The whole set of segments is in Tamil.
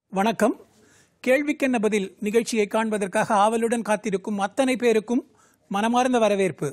வணக்கம் கேள்விக்கென்ன பதில் நிகழ்ச்சியை காண்பதற்காக ஆவலுடன் காத்திருக்கும் அத்தனை பேருக்கும் மனமார்ந்த வரவேற்பு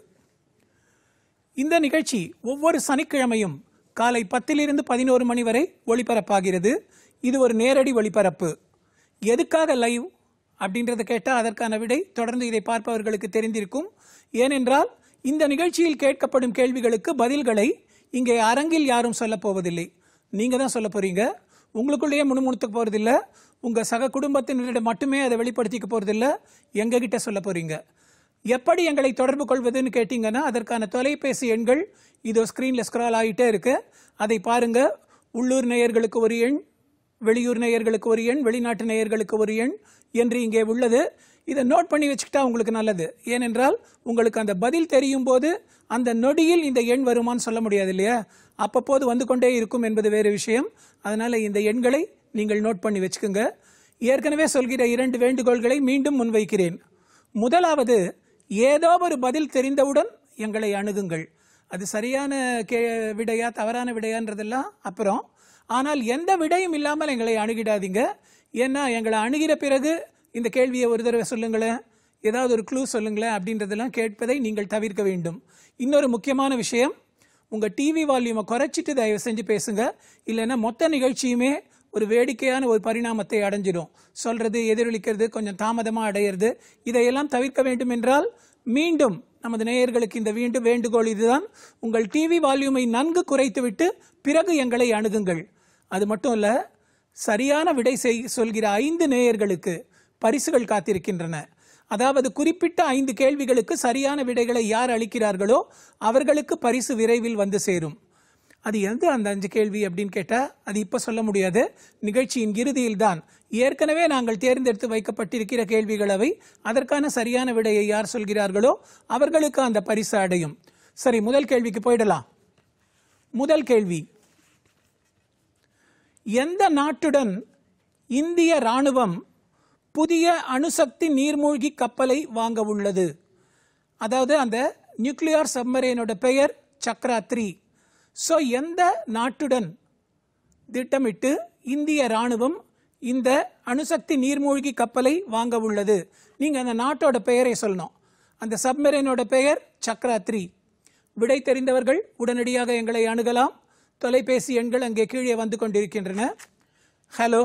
இந்த நிகழ்ச்சி ஒவ்வொரு சனிக்கிழமையும் காலை பத்திலிருந்து பதினோரு மணி வரை ஒளிபரப்பாகிறது இது ஒரு நேரடி ஒளிபரப்பு எதுக்காக லைவ் அப்படின்றத கேட்டால் அதற்கான விடை தொடர்ந்து இதை பார்ப்பவர்களுக்கு தெரிந்திருக்கும் ஏனென்றால் இந்த நிகழ்ச்சியில் கேட்கப்படும் கேள்விகளுக்கு பதில்களை இங்கே அரங்கில் யாரும் சொல்லப் போவதில்லை நீங்கள் தான் சொல்ல போறீங்க உங்களுக்குள்ளேயே முணுமுணுத்துக்க போகிறதில்ல உங்கள் சக குடும்பத்தினரிடம் மட்டுமே அதை வெளிப்படுத்திக்க போகிறதில்ல எங்ககிட்ட சொல்ல போறீங்க எப்படி எங்களை தொடர்பு கொள்வதுன்னு கேட்டிங்கன்னா அதற்கான தொலைபேசி எண்கள் இதோ ஸ்க்ரீனில் ஸ்க்ரால் ஆகிட்டே இருக்கு அதை பாருங்க உள்ளூர் நேயர்களுக்கு ஒரு எண் வெளியூர் நேயர்களுக்கு ஒரு எண் வெளிநாட்டு நேயர்களுக்கு ஒரு எண் என்று இங்கே உள்ளது இதை நோட் பண்ணி வச்சுக்கிட்டா உங்களுக்கு நல்லது ஏனென்றால் உங்களுக்கு அந்த பதில் தெரியும் போது அந்த நொடியில் இந்த எண் வருமான்னு சொல்ல முடியாது இல்லையா அப்பப்போது வந்து கொண்டே இருக்கும் என்பது வேறு விஷயம் அதனால இந்த எண்களை நீங்கள் நோட் பண்ணி வச்சுக்கோங்க ஏற்கனவே சொல்கிற இரண்டு வேண்டுகோள்களை மீண்டும் முன்வைக்கிறேன் முதலாவது ஏதோ ஒரு பதில் தெரிந்தவுடன் எங்களை அணுகுங்கள் அது சரியான கே விடையா தவறான விடையான்றதெல்லாம் அப்புறம் ஆனால் எந்த விடையும் இல்லாமல் எங்களை அணுகிடாதீங்க ஏன்னா எங்களை அணுகிற பிறகு இந்த கேள்வியை ஒரு தடவை சொல்லுங்களேன் ஏதாவது ஒரு க்ளூ சொல்லுங்களேன் அப்படின்றதெல்லாம் கேட்பதை நீங்கள் தவிர்க்க வேண்டும் இன்னொரு முக்கியமான விஷயம் உங்கள் டிவி வால்யூமை குறைச்சிட்டு தயவு செஞ்சு பேசுங்க இல்லைன்னா மொத்த நிகழ்ச்சியுமே ஒரு வேடிக்கையான ஒரு பரிணாமத்தை அடைஞ்சிடும் சொல்றது எதிரொலிக்கிறது கொஞ்சம் தாமதமாக அடையிறது இதையெல்லாம் தவிர்க்க வேண்டும் என்றால் மீண்டும் நமது நேயர்களுக்கு இந்த வீண்டும் வேண்டுகோள் இதுதான் உங்கள் டிவி வால்யூமை நன்கு குறைத்துவிட்டு பிறகு எங்களை அணுகுங்கள் அது மட்டும் இல்ல சரியான விடை செய் சொல்கிற ஐந்து நேயர்களுக்கு பரிசுகள் காத்திருக்கின்றன அதாவது குறிப்பிட்ட ஐந்து கேள்விகளுக்கு சரியான விடைகளை யார் அளிக்கிறார்களோ அவர்களுக்கு பரிசு விரைவில் வந்து சேரும் அது எந்த அந்த அஞ்சு கேள்வி அப்படின்னு கேட்டால் அது இப்போ சொல்ல முடியாது நிகழ்ச்சியின் இறுதியில் தான் ஏற்கனவே நாங்கள் தேர்ந்தெடுத்து வைக்கப்பட்டிருக்கிற கேள்விகள் அவை அதற்கான சரியான விடையை யார் சொல்கிறார்களோ அவர்களுக்கு அந்த பரிசு அடையும் சரி முதல் கேள்விக்கு போயிடலாம் முதல் கேள்வி எந்த நாட்டுடன் இந்திய ராணுவம் புதிய அணுசக்தி நீர்மூழ்கி கப்பலை வாங்க உள்ளது அதாவது அந்த நியூக்ளியர் சப்மரீனோட பெயர் சக்ரா த்ரீ ஸோ எந்த நாட்டுடன் திட்டமிட்டு இந்திய ராணுவம் இந்த அணுசக்தி நீர்மூழ்கி கப்பலை வாங்க உள்ளது நீங்க அந்த நாட்டோட பெயரை சொல்லணும் அந்த சப்மரீனோட பெயர் சக்ரா த்ரீ விடை தெரிந்தவர்கள் உடனடியாக எங்களை அணுகலாம் தொலைபேசி எண்கள் அங்கே கீழே வந்து கொண்டிருக்கின்றன ஹலோ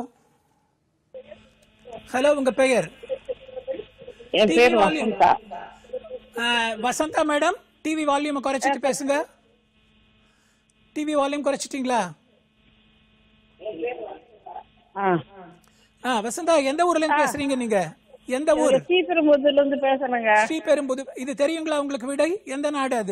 ஹலோ உங்க பெயர் என் TV பேர் volume. வசந்தா ஆ, வசந்தா மேடம் டிவி வால்யூமை குறைச்சிட்டு பேசுங்க டிவி வால்யூம் குறைச்சிட்டீங்களா ஆ ஆ வசந்தா எந்த ஊர்ல இருந்து பேசுறீங்க நீங்க எந்த ஊர் ஸ்ரீபெரும்புதூர்ல இருந்து பேசுறேங்க ஸ்ரீபெரும்புது இது தெரியுங்களா உங்களுக்கு விடை எந்த நாடு அது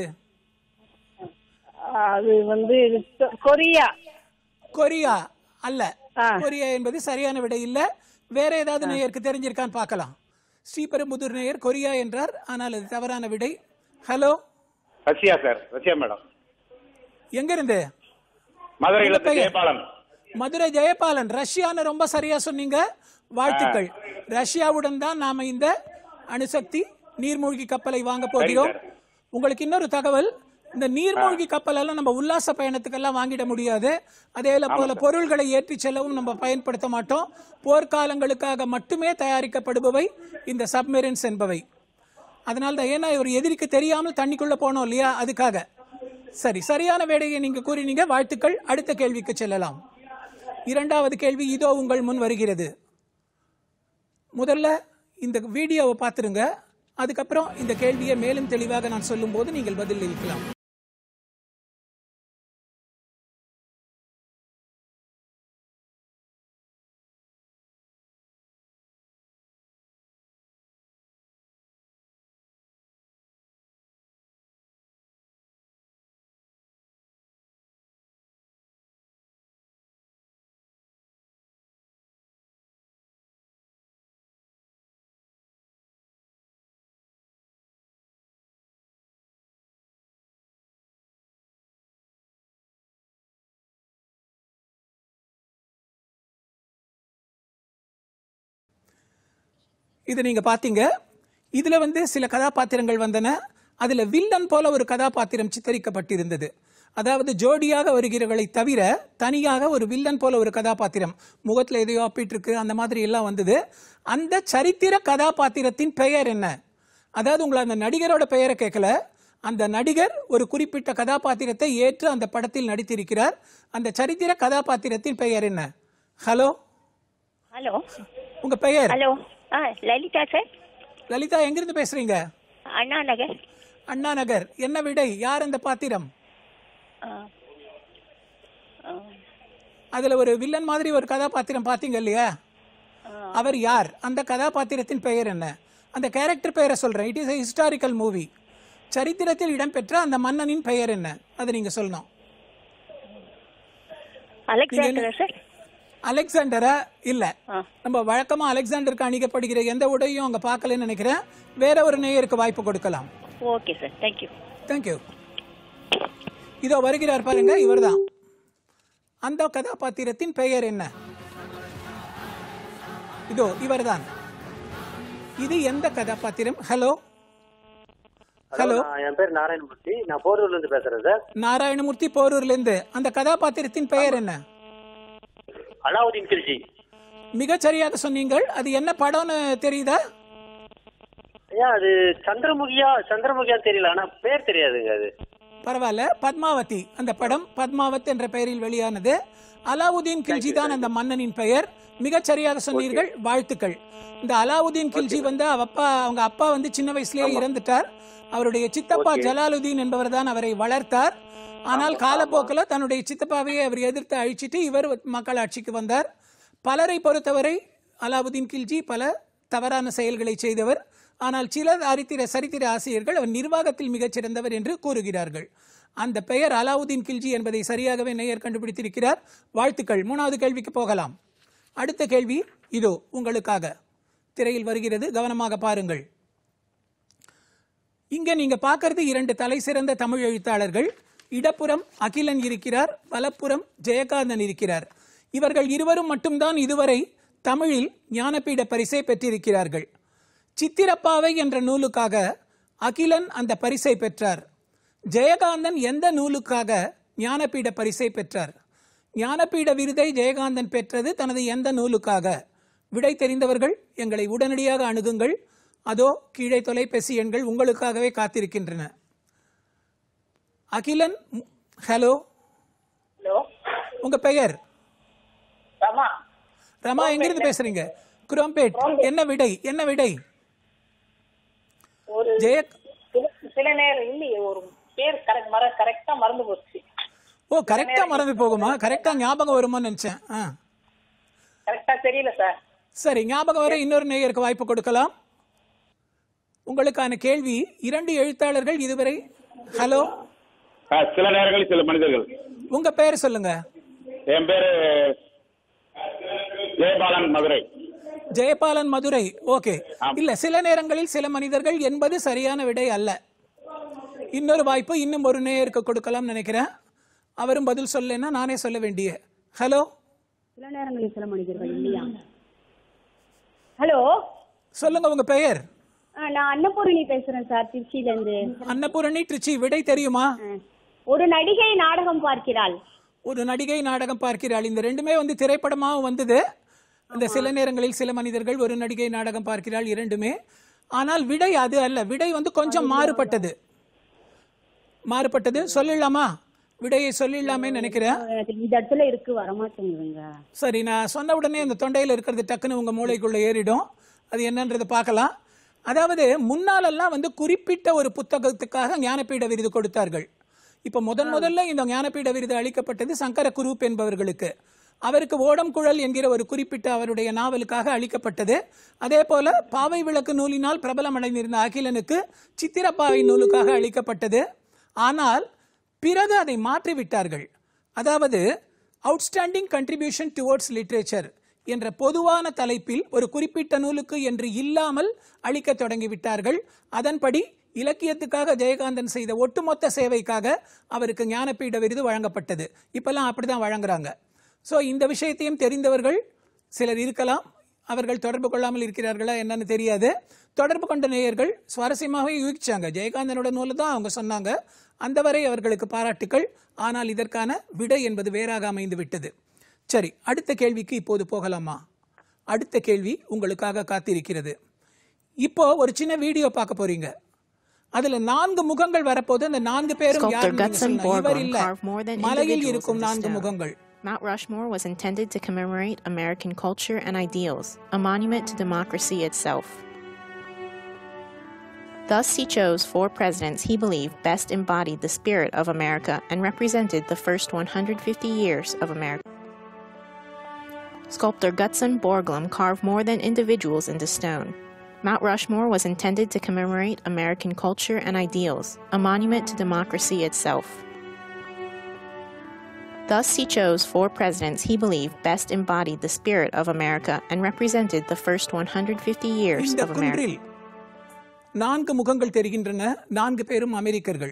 அது வந்து இது கொ- கொரியா கொரியா அல்ல ஆ. கொரியா என்பது சரியான விடை இல்ல வேற ஏதாவது நேயருக்கு தெரிஞ்சிருக்கான்னு பார்க்கலாம் ஸ்ரீபெரும்புதூர் நேயர் கொரியா என்றார் ஆனால் அது தவறான விடை hello Russia sir Russia madam எங்க இருந்து மதுரையில உங்க பெயர்? ஜெயபாலன் மதுரை ஜெயபாலன் ரஷ்யான்னு ரொம்ப சரியா சொன்னீங்க வாழ்த்துக்கள் ரஷ்யாவுடன் தான் நாம இந்த அணுசக்தி நீர்மூழ்கி கப்பலை வாங்க போகிறோம் சார். உங்களுக்கு இன்னொரு தகவல் இந்த நீர்மூழ்கி கப்பல் எல்லாம் நம்ம உல்லாச பயணத்துக்கெல்லாம் வாங்கிட முடியாது அதே போல பொருள்களை ஏற்றி செல்லவும் நம்ம பயன்படுத்த மாட்டோம் போர்க்காலங்களுக்காக மட்டுமே தயாரிக்கப்படுபவை இந்த சப்மெரின்ஸ் என்பவை அதனால தான் ஏன்னா ஒரு எதிரிக்கு தெரியாமல் தண்ணிக்குள்ள போனோம் இல்லையா அதுக்காக சரி சரியான வேடையை நீங்க கூறினீங்க வாழ்த்துக்கள் அடுத்த கேள்விக்கு செல்லலாம் இரண்டாவது கேள்வி இதோ உங்கள் முன் வருகிறது முதல்ல இந்த வீடியோவை பார்த்துருங்க அதுக்கப்புறம் இந்த கேள்வியை மேலும் தெளிவாக நான் சொல்லும்போது நீங்கள் பதில் அளிக்கலாம் இது நீங்க பாத்தீங்க இதுல வந்து சில கதாபாத்திரங்கள் வந்தன அதுல வில்லன் போல ஒரு கதாபாத்திரம் சித்தரிக்கப்பட்டிருந்தது அதாவது ஜோடியாக வருகிறவர்களை தவிர தனியாக ஒரு வில்லன் போல ஒரு கதாபாத்திரம் முகத்தில் எதையோ அப்பிட்டு அந்த மாதிரி எல்லாம் வந்தது அந்த சரித்திர கதாபாத்திரத்தின் பெயர் என்ன அதாவது உங்களை அந்த நடிகரோட பெயரை கேட்கல அந்த நடிகர் ஒரு குறிப்பிட்ட கதாபாத்திரத்தை ஏற்று அந்த படத்தில் நடித்திருக்கிறார் அந்த சரித்திர கதாபாத்திரத்தின் பெயர் என்ன ஹலோ ஹலோ உங்க பெயர் ஹலோ ஆ லலிதா சார் லலிதா எங்கிருந்து பேசுறீங்க அண்ணா நகர் அண்ணா நகர் என்ன விடை யார் அந்த பாத்திரம் ஆ ஆ, அதுல ஒரு வில்லன் மாதிரி ஒரு கதாபாத்திரம் பாத்தீங்க இல்லையா அவர் யார் அந்த கதாபாத்திரத்தின் பெயர் என்ன அந்த கேரக்டர் பெயரை சொல்றேன் it is a historical movie சரித்திரத்தில் இடம்பெற்ற அந்த மன்னனின் பெயர் என்ன அதை நீங்க சொல்லணும் அலெக்சாண்டரா சார் அலெக்சாண்டரா இல்ல ஆ. நம்ம வழக்கமா அலெக்சாண்டருக்கு அணிக்கப்படுகிற எந்த உடையும் அங்க பார்க்கலன்னு நினைக்கிறேன் வேற ஒரு நேயருக்கு வாய்ப்பு கொடுக்கலாம் ஓகே சார் தேங்க்யூ தேங்க்யூ இதோ வருகிறார் பாருங்க இவர்தான் அந்த கதாபாத்திரத்தின் பெயர் என்ன இதோ இவர்தான் இது எந்த கதாபாத்திரம் ஹலோ ஹலோ நான் என் பேர் நாராயணமூர்த்தி நான் போரூர்ல இருந்து பேசுறேன் சார் நாராயணமூர்த்தி போரூர்ல இருந்து அந்த கதாபாத்திரத்தின் பெயர் என்ன அலாவுதீன் கில்ஜி மிகச் சரியாக சொன்னீங்கள் அது என்ன படம்னு தெரியுதா ஐயா அது சந்திரமுகியா சந்திரமுகியா தெரியல ஆனா பேர் தெரியாதுங்க அது பரவாயில்ல பத்மாவதி அந்த படம் பத்மாவத் என்ற பெயரில் வெளியானது அலாவுதீன் கில்ஜி தான் அந்த மன்னனின் பெயர் மிகச் சரியாக சொன்னீர்கள் வாழ்த்துக்கள் இந்த அலாவுதீன் கில்ஜி வந்து அவ அப்பா அவங்க அப்பா வந்து சின்ன வயசுலயே இறந்துட்டார் அவருடைய சித்தப்பா ஜலாலுதீன் என்பவர் தான் அவரை வளர்த்தார் ஆனால் காலப்போக்கில் தன்னுடைய சித்தப்பாவையே அவர் எதிர்த்து அழிச்சிட்டு இவர் மக்களாட்சிக்கு வந்தார் பலரை பொறுத்தவரை அலாவுதீன் கில்ஜி பல தவறான செயல்களை செய்தவர் ஆனால் சில சரித்திர சரித்திர ஆசிரியர்கள் அவர் நிர்வாகத்தில் மிகச் சிறந்தவர் என்று கூறுகிறார்கள் அந்த பெயர் அலாவுதீன் கில்ஜி என்பதை சரியாகவே நேயர் கண்டுபிடித்திருக்கிறார் வாழ்த்துக்கள் மூணாவது கேள்விக்கு போகலாம் அடுத்த கேள்வி இதோ உங்களுக்காக திரையில் வருகிறது கவனமாக பாருங்கள் இங்க நீங்க பார்க்கறது இரண்டு தலை சிறந்த தமிழ் எழுத்தாளர்கள் இடப்புறம் அகிலன் இருக்கிறார் வலப்புறம் ஜெயகாந்தன் இருக்கிறார் இவர்கள் இருவரும் மட்டும்தான் இதுவரை தமிழில் ஞானபீட பரிசை பெற்றிருக்கிறார்கள் சித்திரப்பாவை என்ற நூலுக்காக அகிலன் அந்த பரிசை பெற்றார் ஜெயகாந்தன் எந்த நூலுக்காக ஞானபீட பரிசை பெற்றார் ஞானபீட விருதை ஜெயகாந்தன் பெற்றது தனது எந்த நூலுக்காக விடை தெரிந்தவர்கள் எங்களை உடனடியாக அணுகுங்கள் அதோ கீழே தொலைபேசி எண்கள் உங்களுக்காகவே காத்திருக்கின்றன அகிலன் ம், ஹலோ ஹலோ உங்க பெயர் ரமா ரமா எங்கிருந்து பேசுறீங்க குரோம்பேட் என்ன விடை என்ன விடை ஒரு ஜெய சில- சில நேரம் இல்லையே ஒரு பேர் கரெக்ட் மற கரெக்டா மறந்து போச்சு ஓ கரெக்டா மறந்து போகுமா கரெக்டா ஞாபகம் வருமான்னு நினைச்சேன் ஆ கரெக்டா தெரியல சார் சரி ஞாபகம் வர இன்னொரு நேயருக்கு வாய்ப்பு கொடுக்கலாம் உங்களுக்கான கேள்வி இரண்டு எழுத்தாளர்கள் இதுவரை ஹலோ ஆ, சில நேரங்களில் சில மனிதர்கள் உங்க பெயர் சொல்லுங்க என் பேரு ஜெயபாலன் மதுரை ஜெயபாலன் மதுரை ஓகே இல்ல சில நேரங்களில் சில மனிதர்கள் என்பது சரியான விடை அல்ல இன்னொரு வாய்ப்பு இன்னும் ஒரு நேயருக்கு கொடுக்கலாம் நினைக்கிறேன் அவரும் பதில் சொல்லலைன்னா நானே சொல்ல வேண்டிய ஹலோ சில நேரங்களில் சில மனிதர்கள் இல்லையா ஹலோ சொல்லுங்க உங்க பெயர் ஆ, நான் அன்னபூரணி பேசுறேன் சார் திருச்சியில இருந்து அன்னபூரணி திருச்சி விடை தெரியுமா ஆ. ஒரு நடிகை நாடகம் பார்க்கிறாள் ஒரு நடிகை நாடகம் பார்க்கிறாள் இந்த ரெண்டுமே வந்து திரைப்படமாகவும் வந்தது அந்த சில நேரங்களில் சில மனிதர்கள் ஒரு நடிகை நாடகம் பார்க்கிறாள் இரண்டுமே ஆனால் விடை அது அல்ல விடை வந்து கொஞ்சம் மாறுபட்டது மாறுபட்டது சொல்லிடலாமா விடையை சொல்லிடலாமே நினைக்கிறேன் எனக்கு இந்த இடத்துல இருக்கு வரமாட்டேங்குதுங்க சரி நான் சொன்ன உடனே இந்த தொண்டையில் இருக்கிறது டக்குன்னு உங்க மூளைக்குள்ள ஏறிடும் அது என்னன்றதை பார்க்கலாம் அதாவது முன்னாலெல்லாம் வந்து குறிப்பிட்ட ஒரு புத்தகத்துக்காக ஞானபீட விருது கொடுத்தார்கள் இப்போ முதன் முதல்ல இந்த ஞானபீட விருது அளிக்கப்பட்டது சங்கர குரூப் என்பவர்களுக்கு அவருக்கு ஓடம் குழல் என்கிற ஒரு குறிப்பிட்ட அவருடைய நாவலுக்காக அளிக்கப்பட்டது அதே போல பாவை விளக்கு நூலினால் பிரபலமடைந்திருந்த அகிலனுக்கு சித்திரப்பாவை நூலுக்காக அளிக்கப்பட்டது ஆனால் பிறகு அதை மாற்றிவிட்டார்கள் அதாவது அவுட்ஸ்டாண்டிங் கண்ட்ரிபியூஷன் டுவோர்ட்ஸ் லிட்ரேச்சர் என்ற பொதுவான தலைப்பில் ஒரு குறிப்பிட்ட நூலுக்கு என்று இல்லாமல் அளிக்க தொடங்கிவிட்டார்கள் அதன்படி இலக்கியத்துக்காக ஜெயகாந்தன் செய்த ஒட்டுமொத்த சேவைக்காக அவருக்கு ஞானபீட விருது வழங்கப்பட்டது இப்பெல்லாம் அப்படிதான் வழங்குறாங்க ஸோ இந்த விஷயத்தையும் தெரிந்தவர்கள் சிலர் இருக்கலாம் அவர்கள் தொடர்பு கொள்ளாமல் இருக்கிறார்களா என்னன்னு தெரியாது தொடர்பு கொண்ட நேயர்கள் சுவாரஸ்யமாகவே யூகிச்சாங்க ஜெயகாந்தனோட நூலை தான் அவங்க சொன்னாங்க அந்த வரை அவர்களுக்கு பாராட்டுக்கள் ஆனால் இதற்கான விடை என்பது வேறாக அமைந்து விட்டது சரி அடுத்த கேள்விக்கு இப்போது போகலாமா அடுத்த கேள்வி உங்களுக்காக காத்திருக்கிறது இப்போ ஒரு சின்ன வீடியோ பார்க்க போறீங்க அதுல நான்கு முகங்கள் வரப்போது அந்த நான்கு பேரும் Sculptor யாருன்னு நீங்க Gutzon சொல்லணும். இவர் Borglum இல்ல carved more than மலையில் individuals இருக்கும் in the நான்கு stone. முகங்கள் Mount Rushmore was intended to commemorate American culture and ideals, a monument to democracy itself. Thus, he chose four presidents he believed best embodied the spirit of America and represented the first 150 years of America. Sculptor Gutzon Borglum carved more than individuals into stone. Mount Rushmore was intended to commemorate American culture and ideals, a monument to democracy itself. Thus, he chose four presidents he believed best embodied the spirit of America and represented the first 150 years இந்த of America. குன்றில் நான்கு முகங்கள் தெரிகின்றன நான்கு பேரும் அமெரிக்கர்கள்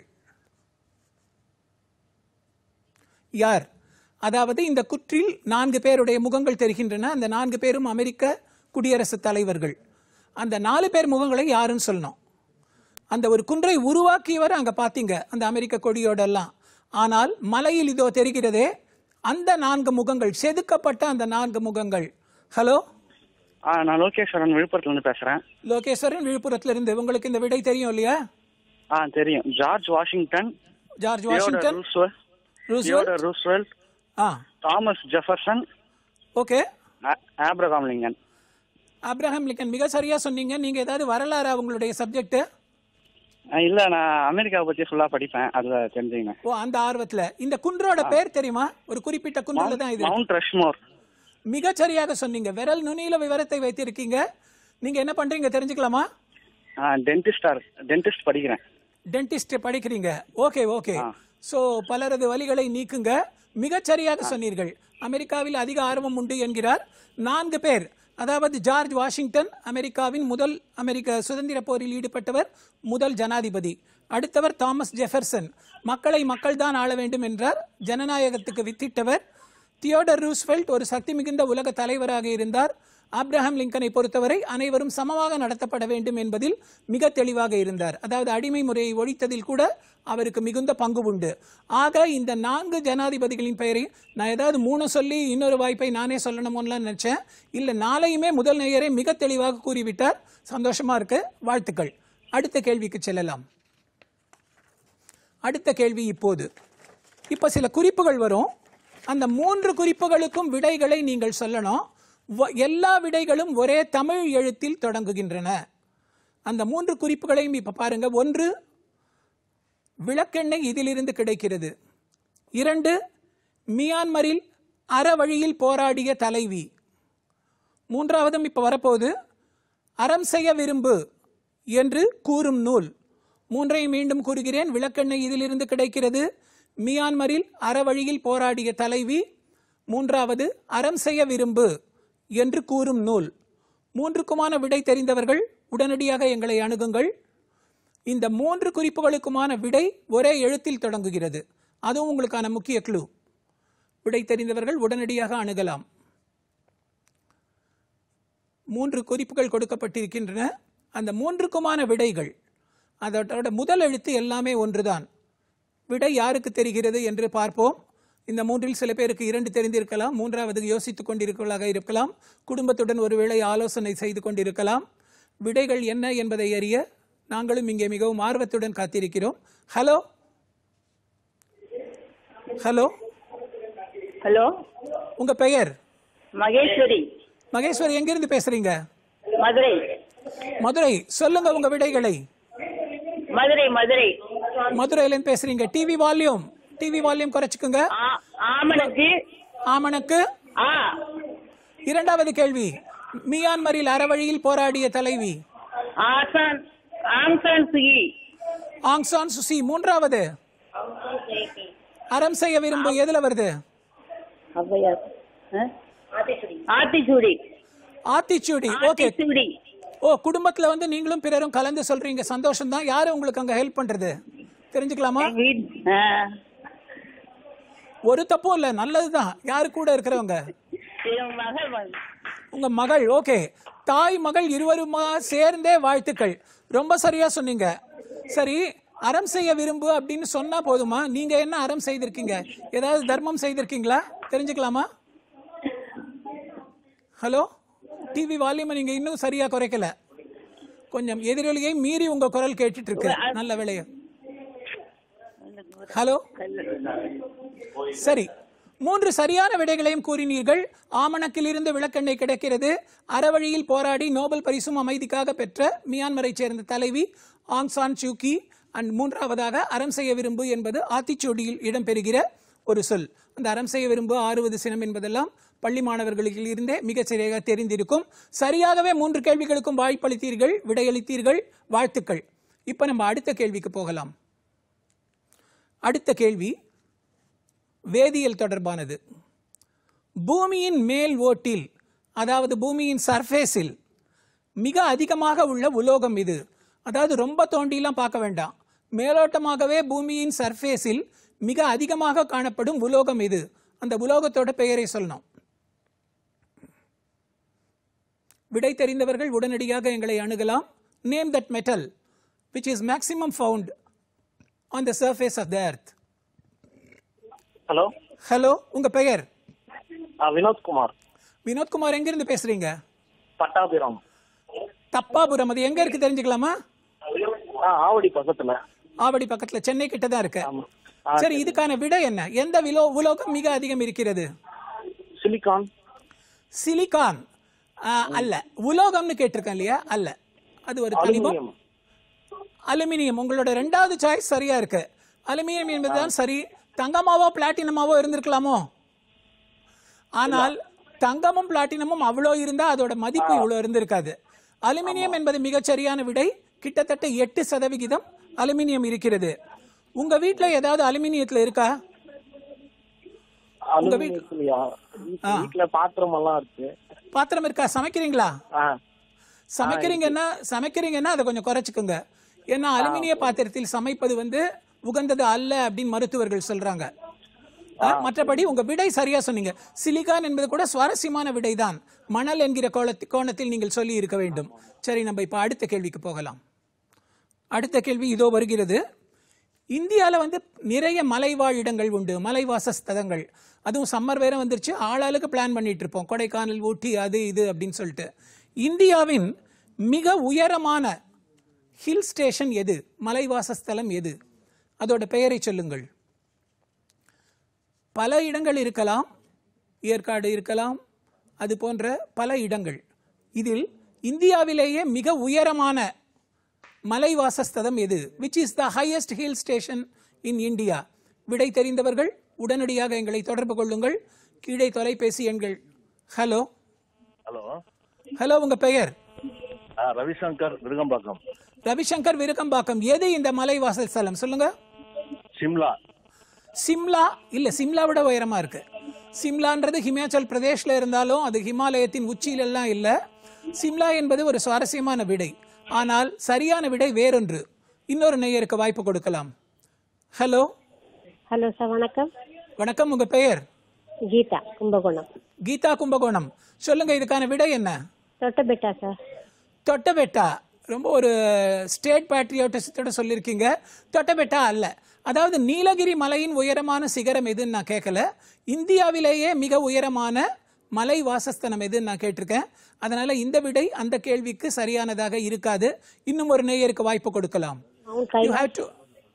யார் அதாவது இந்த குற்றில் நான்கு பேருடைய முகங்கள் தெரிகின்றன அந்த நான்கு பேரும் அமெரிக்க குடியரசுத் தலைவர்கள் அந்த நாலு பேர் முகங்களை யாருன்னு சொல்லணும் அந்த ஒரு குன்றை உருவாக்கியவர் அங்க பாத்தீங்க அந்த அமெரிக்க கொடியோட எல்லாம் ஆனால் மலையில் இதோ தெரிகிறதே அந்த நான்கு முகங்கள் செதுக்கப்பட்ட அந்த நான்கு முகங்கள் ஹலோ ஆ நான் லோகேஸ்வரன் விழுப்புரத்துல இருந்து பேசுறேன் லோகேஸ்வரன் விழுப்புரத்துல இருந்து உங்களுக்கு இந்த விடை தெரியும் இல்லையா ஆ தெரியும் George Washington George Theodore Washington Roosevelt Roosevelt Theodore Roosevelt ஆ தாமஸ் ஜெஃபர்சன் ஓகே ஆ- ஆப்ரகாம் லிங்கன் அப்ரஹாம் லிங்கன் மிக சரியா சொன்னீங்க நீங்க ஏதாவது வரலாறா உங்களுடைய சப்ஜெக்ட் ஆ, இல்ல நான் அமெரிக்காவை பத்தி ஃபுல்லா படிப்பேன் அதுல தெரிஞ்சுங்க ஓ அந்த ஆர்வத்துல இந்த குன்றோட பேர் தெரியுமா ஒரு குறிப்பிட்ட குன்றுல தான் இது இருக்கு. மவுண்ட் ரஷ்மோர் மிக சரியாக சொன்னீங்க விரல் நுனியில விவரத்தை வைத்திருக்கீங்க நீங்க என்ன பண்றீங்க தெரிஞ்சுக்கலாமா டென்டிஸ்டா டென்டிஸ்ட் படிக்கிறேன் டென்டிஸ்ட் படிக்கிறீங்க ஓகே ஓகே சோ பலரது வலிகளை நீக்குங்க மிகச் சரியாக சொன்னீர்கள் அமெரிக்காவில் அதிக ஆர்வம் உண்டு என்கிறார் நான்கு பேர் அதாவது ஜார்ஜ் வாஷிங்டன் அமெரிக்காவின் முதல் அமெரிக்க சுதந்திர போரில் ஈடுபட்டவர் முதல் ஜனாதிபதி அடுத்தவர் தாமஸ் ஜெஃபர்சன் மக்களை மக்கள்தான் ஆள வேண்டும் என்றார் ஜனநாயகத்துக்கு வித்திட்டவர் தியோடர் ரூஸ்வெல்ட் ஒரு சக்தி மிகுந்த உலக தலைவராக இருந்தார் ஆப்ரஹாம் லிங்கனை பொறுத்தவரை அனைவரும் சமமாக நடத்தப்பட வேண்டும் என்பதில் மிக தெளிவாக இருந்தார் அதாவது அடிமை முறையை ஒழித்ததில் கூட அவருக்கு மிகுந்த பங்கு உண்டு ஆக இந்த நான்கு ஜனாதிபதிகளின் பெயரை நான் ஏதாவது மூணு சொல்லி இன்னொரு வாய்ப்பை நானே சொல்லணுமோன்னு நினைச்சேன் இல்ல நாளையுமே முதல் நேயரே மிக தெளிவாக கூறிவிட்டார் சந்தோஷமா இருக்கு வாழ்த்துக்கள் அடுத்த கேள்விக்கு செல்லலாம் அடுத்த கேள்வி இப்போது இப்ப சில குறிப்புகள் வரும் அந்த மூன்று குறிப்புகளுக்கும் விடைகளை நீங்கள் சொல்லணும் வ- எல்லா விடைகளும் ஒரே தமிழ் எழுத்தில் தொடங்குகின்றன அந்த மூன்று குறிப்புகளையும் இப்ப பாருங்க ஒன்று விளக்கெண்ணெய் இதிலிருந்து கிடைக்கிறது இரண்டு மியான்மரில் அறவழியில் போராடிய தலைவி மூன்றாவதும் இப்ப வரப்போகுது அறம் செய்ய விரும்பு என்று கூறும் நூல் மூன்றையும் மீண்டும் கூறுகிறேன் விளக்கெண்ணெய் இதிலிருந்து கிடைக்கிறது மியான்மரில் அறவழியில் போராடிய தலைவி மூன்றாவது அறம் செய்ய விரும்பு என்று கூறும் நூல் மூன்றுக்குமான விடை தெரிந்தவர்கள் உடனடியாக எங்களை அணுகுங்கள் இந்த மூன்று குறிப்புகளுக்குமான விடை ஒரே எழுத்தில் தொடங்குகிறது அதுவும் உங்களுக்கான முக்கிய க்ளூ விடை தெரிந்தவர்கள் உடனடியாக அணுகலாம் மூன்று குறிப்புகள் கொடுக்கப்பட்டிருக்கின்றன அந்த மூன்றுக்குமான விடைகள் அதோட முதல் எழுத்து எல்லாமே ஒன்றுதான் விடை யாருக்கு தெரிகிறது என்று பார்ப்போம் இந்த மூன்றில் சில பேருக்கு இரண்டு தெரிந்திருக்கலாம் மூன்றாவது யோசித்துக் கொண்டிருக்கலாக இருக்கலாம் குடும்பத்துடன் ஒருவேளை ஆலோசனை செய்து கொண்டிருக்கலாம் விடைகள் என்ன என்பதை அறிய நாங்களும் இங்கே மிகவும் ஆர்வத்துடன் காத்திருக்கிறோம் ஹலோ ஹலோ ஹலோ உங்க பெயர் மகேஸ்வரி மகேஸ்வரி எங்கிருந்து பேசுறீங்க மதுரை மதுரை சொல்லுங்க உங்க விடைகளை மதுரை மதுரை மதுரையிலேருந்து பேசுறீங்க டிவி வால்யூம் டிவி வால்யூம் குறைச்சுக்குங்க ஆ- ஆமணக்கு ஆமணக்கு ஆ இரண்டாவது கேள்வி மியான்மரில் அறவழியில் போராடிய தலைவி ஆசான் ஆம்சான் சுகி ஆங்சான் சுசி மூன்றாவது அறம் செய்ய விரும்பு எதுல வருது ஔவையார் ஆத்திச்சூடி ஆத்திச்சூடி ஓகே ஆத்திச்சூடி ஓ குடும்பத்துல வந்து நீங்களும் பிறரும் கலந்து சொல்றீங்க சந்தோஷம் தான் யாரு உங்களுக்கு அங்க ஹெல்ப் பண்றது தெரிஞ்சுக்கலாமா வீட் ஆ. ஒரு தப்பும் இல்ல நல்லதுதான் யாரு கூட இருக்கிறவங்க என் மகள் வந்து- உங்க மகள் ஓகே தாய் மகள் இருவருமா சேர்ந்தே வாழ்த்துக்கள் ரொம்ப சரியா சொன்னீங்க சரி அறம் செய்ய விரும்பு அப்படின்னு சொன்னா போதுமா நீங்க என்ன அறம் செய்திருக்கீங்க ஏதாவது தர்மம் செய்திருக்கீங்களா தெரிஞ்சுக்கலாமா ஹலோ டிவி வால்யூமை நீங்க இன்னும் சரியா குறைக்கல கொஞ்சம் எதிரொலியை மீறி உங்க குரல் கேட்டுட்டு இருக்கு நல்ல வேலைய ஹலோ சரி மூன்று சரியான விடைகளையும் கூறினீர்கள் ஆமணக்கில் இருந்து விளக்கெண்ணெய் கிடைக்கிறது அறவழியில் போராடி நோபல் பரிசும் அமைதிக்காக பெற்ற மியான்மரை சேர்ந்த தலைவி ஆங் சான் சூக்கி அண்ட் மூன்றாவதாக அறம் செய்ய விரும்பு என்பது ஆத்திச்சூடியில் இடம்பெறுகிற ஒரு சொல் அந்த அறம் செய்ய விரும்பு ஆறுவது சினம் என்பதெல்லாம் பள்ளி மாணவர்களுக்கு இருந்தே மிகச் சரியாக தெரிந்திருக்கும் சரியாகவே மூன்று கேள்விகளுக்கும் வாய்ப்பளித்தீர்கள் விடையளித்தீர்கள் வாழ்த்துக்கள் இப்ப நம்ம அடுத்த கேள்விக்கு போகலாம் அடுத்த கேள்வி வேதியியல் தொடர்பானது பூமியின் மேல் ஓட்டில் அதாவது பூமியின் சர்ஃபேஸில் மிக அதிகமாக உள்ள உலோகம் இது அதாவது ரொம்ப தோண்டிலாம் பார்க்க வேண்டாம் மேலோட்டமாகவே பூமியின் சர்ஃபேஸில் மிக அதிகமாக காணப்படும் உலோகம் இது அந்த உலோகத்தோட பெயரை சொல்லணும் விடை தெரிந்தவர்கள் உடனடியாக எங்களை அணுகலாம் name that metal which is maximum found on the surface of the earth hello hello உங்க பெயர் வினோத்குமார் வினோத்குமார் எங்கிருந்து பேசுறீங்க பட்டாபிரம் தப்பாபுரம் அது எங்க இருக்கு தெரிஞ்சுக்கலாமா ஆ ஆவடி பக்கத்துல ஆவடி பக்கத்துல சென்னை கிட்ட தான் இருக்கு சரி இதுக்கான விடை என்ன எந்த விலோ உலோகம் மிக அதிகம் இருக்கிறது சிலிகான் சிலிகான் ஆ, அல்ல உலோகம்னு கேட்டிருக்கேன் இல்லையா அல்ல அது ஒரு தனிமம் அலுமினியம் உங்களோட ரெண்டாவது சாய்ஸ் சரியா இருக்கு அலுமினியம் என்பதுதான் சரி தங்கமாவோ பிளாட்டினமாவோ இருந்திருக்கலாமோ ஆனால் தங்கமும் பிளாட்டினமும் அவ்வளோ இருந்தா அதோட மதிப்பு இவ்வளோ இருந்திருக்காது அலுமினியம் என்பது மிகச் சரியான விடை கிட்டத்தட்ட எட்டு சதவிகிதம் அலுமினியம் இருக்கிறது உங்க வீட்ல ஏதாவது அலுமினியத்துல இருக்கா உங்க வீட் அலுமினியத்துலயா வீட்டுல பாத்திரம் எல்லாம் இருக்கு பாத்திரம் இருக்கா சமைக்கிறீங்களா ஆ சமைக்கிறீங்கன்னா சமைக்கிறீங்கன்னா அதை கொஞ்சம் குறைச்சிக்கோங்க ஏன்னா அலுமினிய பாத்திரத்தில் சமைப்பது வந்து உகந்தது அல்ல அப்படின்னு மருத்துவர்கள் சொல்றாங்க ஆ, மற்றபடி உங்க விடை சரியா சொன்னீங்க சிலிகான் என்பது கூட சுவாரஸ்யமான விடைதான் மணல் என்கிற கோலத்தி கோணத்தில் நீங்கள் சொல்லி இருக்க வேண்டும் சரி நம்ம இப்ப அடுத்த கேள்விக்கு போகலாம் அடுத்த கேள்வி இதோ வருகிறது இந்தியாவில் வந்து நிறைய மலைவாழ் இடங்கள் உண்டு மலைவாசஸ்தலங்கள் அதுவும் சம்மர் வேற வந்துருச்சு ஆளாளுக்கு பிளான் பண்ணிட்டு இருப்போம் கொடைக்கானல் ஊட்டி அது இது அப்படின்னு சொல்லிட்டு இந்தியாவின் மிக உயரமான ஹில் ஸ்டேஷன் எது மலைவாசஸ்தலம் எது அதோட பெயரை சொல்லுங்கள் பல இடங்கள் இருக்கலாம் ஏற்காடு இருக்கலாம் அது போன்ற பல இடங்கள் இதில் இந்தியாவிலேயே மிக உயரமான மலைவாசஸ்தலம் எது which is the highest hill station in India விடை தெரிந்தவர்கள் உடனடியாக எங்களை தொடர்பு கொள்ளுங்கள் கீழே தொலைபேசி எண்கள் ஹலோ ஹலோ ஹலோ உங்க பெயர் ரவிசங்கர் விருகம்பாக்கம் ரவிசங்கர் விருகம்பாக்கம் எது இந்த மலைவாசல் ஸ்தலம் சொல்லுங்க சிம்லா சிம்லா இல்ல சிம்லா விட உயரமா இருக்கு சிம்லான்றது ஹிமாச்சல் பிரதேஷ்ல இருந்தாலும் அது ஹிமாலயத்தின் உச்சியில எல்லாம் இல்ல சிம்லா என்பது ஒரு சுவாரஸ்யமான விடை ஆனால் சரியான விடை வேறொன்று இன்னொரு நேயருக்கு வாய்ப்பு கொடுக்கலாம் ஹலோ ஹலோ சார் வணக்கம் வணக்கம் உங்க பெயர் கீதா கும்பகோணம் கீதா கும்பகோணம் சொல்லுங்க இதுக்கான விடை என்ன தொட்டபெட்டா சார் தொட்டபெட்டா ரொம்ப ஒரு ஸ்டேட் பேட்ரியோட்டிசத்தோட சொல்லியிருக்கீங்க தொட்டபெட்டா அல்ல அதாவது நீலகிரி மலையின் உயரமான சிகரம் எதுன்னு நான் கேட்கல இந்தியாவிலேயே மிக உயரமான மலை வாசஸ்தலம் எதுன்னு நான் கேட்டிருக்கேன் அதனால இந்த விடை அந்த கேள்விக்கு சரியானதாக இருக்காது இன்னும் ஒரு நேயருக்கு வாய்ப்பு கொடுக்கலாம் you have to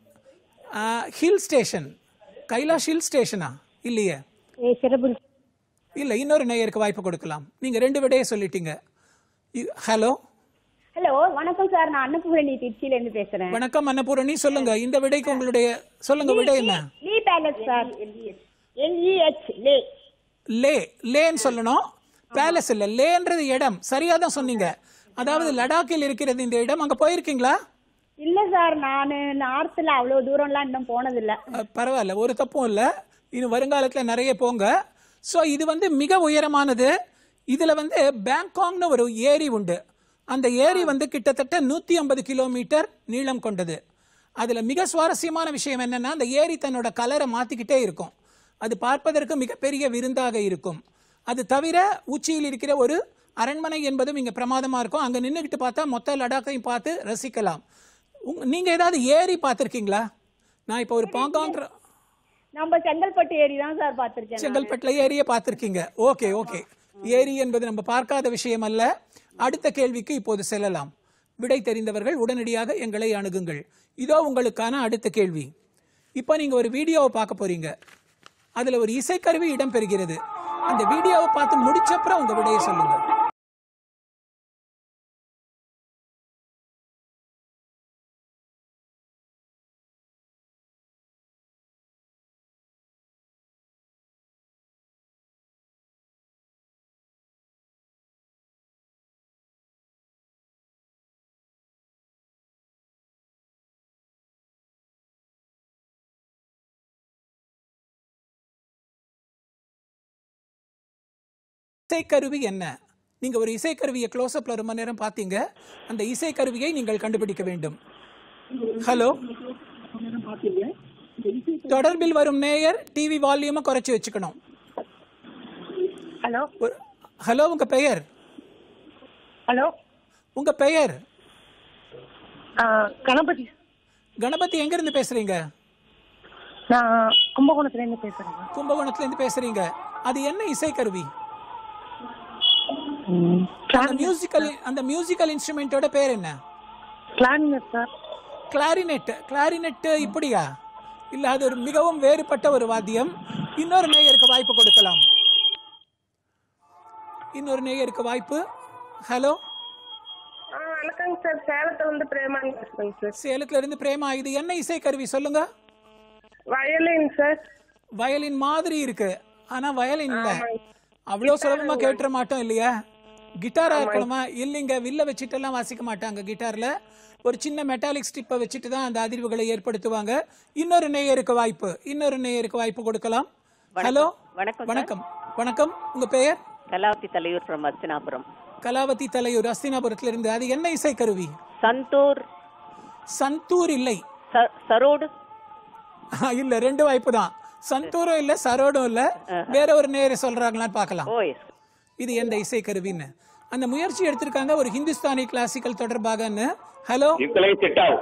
hill station Kailash hill ஸ்டேஷனா இல்லையே சிறப்பு இல்ல இன்னொரு நேயருக்கு வாய்ப்பு கொடுக்கலாம் நீங்க ரெண்டு விடையை சொல்லிட்டீங்க ஹலோ ஹலோ வணக்கம் சார் நான் அன்னபூரணி திருச்சியில இருந்து பேசுறேன் வணக்கம் அன்னபூரணி சொல்லுங்க இந்த விடைக்கு உங்களுடைய சொல்லுங்க விடை என்ன லீ பேலஸ் சார் எல்இஹெச் லே லே லேன்னு சொல்லணும் பேலஸ் இல்ல லேன்றது இடம் சரியா தான் சொன்னீங்க அதாவது லடாக்கில் இருக்கிறது இந்த இடம் அங்க போயிருக்கீங்களா இல்ல சார் நான் நார்த்ல அவ்வளவு தூரம்லாம் இன்னும் போனதில்ல அஹ், பரவாயில்ல ஒரு தப்பும் இல்ல இன்னும் வருங்காலத்துல நிறைய போங்க சோ இது வந்து மிக உயரமானது இதுல வந்து பேங்காங்னு ஒரு ஏரி உண்டு அந்த ஏரி வந்து கிட்டத்தட்ட நூத்தி ஐம்பது கிலோமீட்டர் நீளம் கொண்டது அதுல மிக சுவாரஸ்யமான விஷயம் என்னன்னா அந்த ஏரி தன்னோட கலரை மாத்திக்கிட்டே இருக்கும் அது பார்ப்பதற்கு மிகப்பெரிய விருந்தாக இருக்கும் அது தவிர உச்சியில் இருக்கிற ஒரு அரண்மனை என்பதும் இங்கே பிரமாதமாக இருக்கும் அங்கே நின்றுக்கிட்டு பார்த்தா மொத்த லடாக்கையும் பார்த்து ரசிக்கலாம் உங் நீங்கள் ஏதாவது ஏரி பார்த்துருக்கீங்களா நான் இப்போ ஒரு பாங்கான்ற நம்ம செங்கல்பட்டு ஏரி தான் சார் பார்த்துருக்கேன் செங்கல்பட்டுல ஏரியை பார்த்துருக்கீங்க ஓகே ஓகே ஏரி என்பது நம்ம பார்க்காத விஷயம் அல்ல அடுத்த கேள்விக்கு இப்போது செல்லலாம் விடை தெரிந்தவர்கள் உடனடியாக எங்களை அணுகுங்கள் இதோ உங்களுக்கான அடுத்த கேள்வி இப்போ நீங்க ஒரு வீடியோவை பார்க்க போறீங்க அதுல ஒரு இசைக்கருவி இடம்பெறுகிறது அந்த வீடியோவை பார்த்து முடிச்சப்புறம் உங்க விடையை சொல்லுங்க இசைக்கருவி என்ன நீங்க ஒரு இசைக்கருவியை க்ளோஸ்அப்ல ரொம்ப நேரம் பார்த்தீங்க அந்த இசைக்கருவியை நீங்கள் கண்டுபிடிக்க வேண்டும் ஹலோ தொடர்பில் வரும் நேயர் டிவி வால்யூமை குறைச்சி வச்சுக்கணும் ஹலோ ஹலோ உங்க பெயர் ஹலோ உங்க பெயர் கணபதி கணபதி எங்க இருந்து பேசுறீங்க நான் கும்பகோணத்துல இருந்து பேசுறேன் கும்பகோணத்துல இருந்து பேசுறீங்க அது என்ன இசைக்கருவி அந்த மியூசிக்கல் அந்த மியூசிக்கல் இன்ஸ்ட்ருமெண்ட்டோட பேர் என்ன கிளாரினட் சார் கிளாரினெட் கிளாரினெட் இப்படியா இல்ல அது ஒரு மிகவும் வேறுபட்ட ஒரு வாத்தியம் இன்னொரு நேயருக்கு வாய்ப்பு கொடுக்கலாம் இன்னொரு நேயருக்கு வாய்ப்பு ஹலோ வணக்கங்க சார் சேலத்துல இருந்து பிரேமாங்க பேசுறேங்க சார் சேலத்துல இருந்து பிரேமா இது என்ன இசைக்கருவி சொல்லுங்க வயலின் சார் வயலின் மாதிரி இருக்கு ஆனா வயலின் இல்ல அவ்வளவு சுலபமா கேட்டுற மாட்டோம் இல்லையா கிட்டாரா இருக்கணுமா இல்லைங்க வில்ல வச்சுட்டு எல்லாம் வாசிக்க மாட்டாங்க கிட்டார்ல ஒரு சின்ன மெட்டாலிக் ஸ்டிப்பை வச்சுட்டு தான் அந்த அதிர்வுகளை ஏற்படுத்துவாங்க இன்னொரு நேயருக்கு வாய்ப்பு இன்னொரு நேயருக்கு வாய்ப்பு கொடுக்கலாம் ஹலோ வணக்கம் சார். வணக்கம் வணக்கம் உங்க பெயர் கலாவதி தலையூர் ஃப்ரம் அஸ்தினாபுரம் கலாவதி தலையூர் அஸ்தினாபுரத்துல இருந்து அது என்ன இசைக்கருவி சந்தூர் சந்தூர் இல்லை ச- சரோடு இல்ல ரெண்டு வாய்ப்பு தான் சந்தூரும் இல்ல சரோடும் இல்ல வேற ஒரு நேர சொல்றாங்களான்னு பார்க்கலாம் ஓ எஸ் இது எந்த இசைக்கருவின்னு அந்த முயற்சி எடுத்திருக்காங்க ஒரு ஹிந்துஸ்தானி கிளாசிக்கல் தொடர்பாகன்னு ஹலோ யுக்களை சிட்டாவ்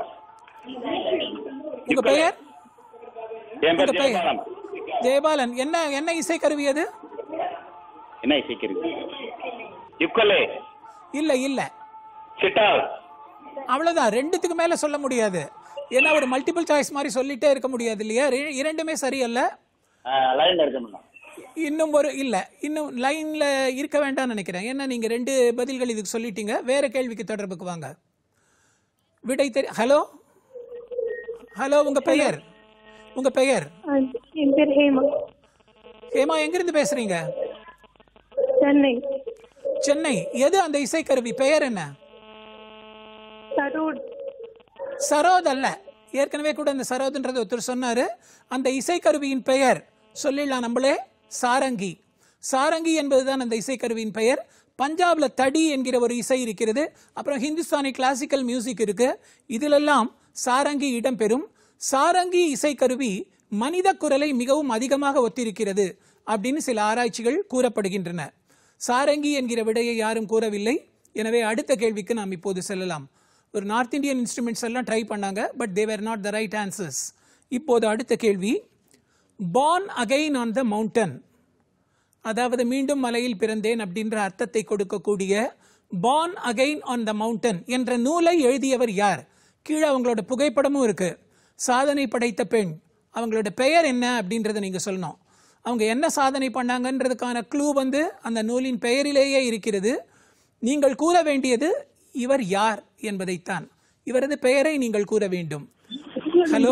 உங்க பெயர் என் பேர் உங்க பெயர் ஜெயபாலன் ஜெயபாலன் என்ன என்ன இசைக்கருவி அது என்ன இசைக்கிறது யுக்கலே இல்ல இல்ல சிட்டாவ் அவ்வளவுதான் ரெண்டுத்துக்கு மேல சொல்ல முடியாது ஏன்னா ஒரு மல்டிபிள் சாய்ஸ் மாதிரி சொல்லிட்டே இருக்க முடியாது இல்லையா ரெ- இரண்டுமே சரியல்ல லைன்ல இருக்கணும் இன்னும் ஒரு இல்ல இன்னும் லைன்ல இருக்க வேண்டாம்னு நினைக்கிறேன் ஏன்னா நீங்க ரெண்டு பதில்கள் இதுக்கு சொல்லிட்டீங்க வேற கேள்விக்கு தொடர்புக்கு வாங்க விடை தெரி ஹலோ ஹலோ உங்க பெயர் உங்க பெயர் என் பேர் ஹேமா ஹேமா எங்கிருந்து பேசுறீங்க சென்னை சென்னை எது அந்த இசைக்கருவி பெயர் என்ன சரோட் சரோத் அல்ல ஏற்கனவே கூட இந்த சரோத்ன்றது ஒருத்தர் சொன்னாரு அந்த இசைக்கருவியின் பெயர் சொல்லிடலாம் நம்மளே சாரங்கி சாரங்கி என்பதுதான் அந்த இசைக்கருவியின் பெயர் பஞ்சாப்ல தடி என்கிற ஒரு இசை இருக்கிறது அப்புறம் ஹிந்துஸ்தானி கிளாசிக்கல் மியூசிக் இருக்கு இதிலெல்லாம் சாரங்கி இடம்பெறும் சாரங்கி இசைக்கருவி மனித குரலை மிகவும் அதிகமாக ஒத்திருக்கிறது அப்படின்னு சில ஆராய்ச்சிகள் கூறப்படுகின்றன சாரங்கி என்கிற விடையை யாரும் கூறவில்லை எனவே அடுத்த கேள்விக்கு நாம் இப்போது செல்லலாம் ஒரு நார்த் இந்தியன் இன்ஸ்ட்ருமெண்ட்ஸ் எல்லாம் ட்ரை பண்ணாங்க but they're not the right answers இப்போது அடுத்த கேள்வி born again on the mountain அதாவது மீண்டும் மலையில் பிறந்தேன் அப்படின்ற அர்த்தத்தை கொடுக்கக்கூடிய born again on the mountain என்ற நூலை எழுதியவர் யார் கீழே அவங்களோட புகைப்படமும் இருக்கு சாதனை படைத்த பெண் அவங்களோட பெயர் என்ன அப்படின்றத நீங்க சொல்லணும் அவங்க என்ன சாதனை பண்ணாங்கன்றதுக்கான க்ளூ வந்து அந்த நூலின் பெயரிலேயே இருக்கிறது நீங்கள் கூற வேண்டியது இவர் யார் என்பதைத்தான் இவரது பெயரை நீங்கள் கூற வேண்டும் hello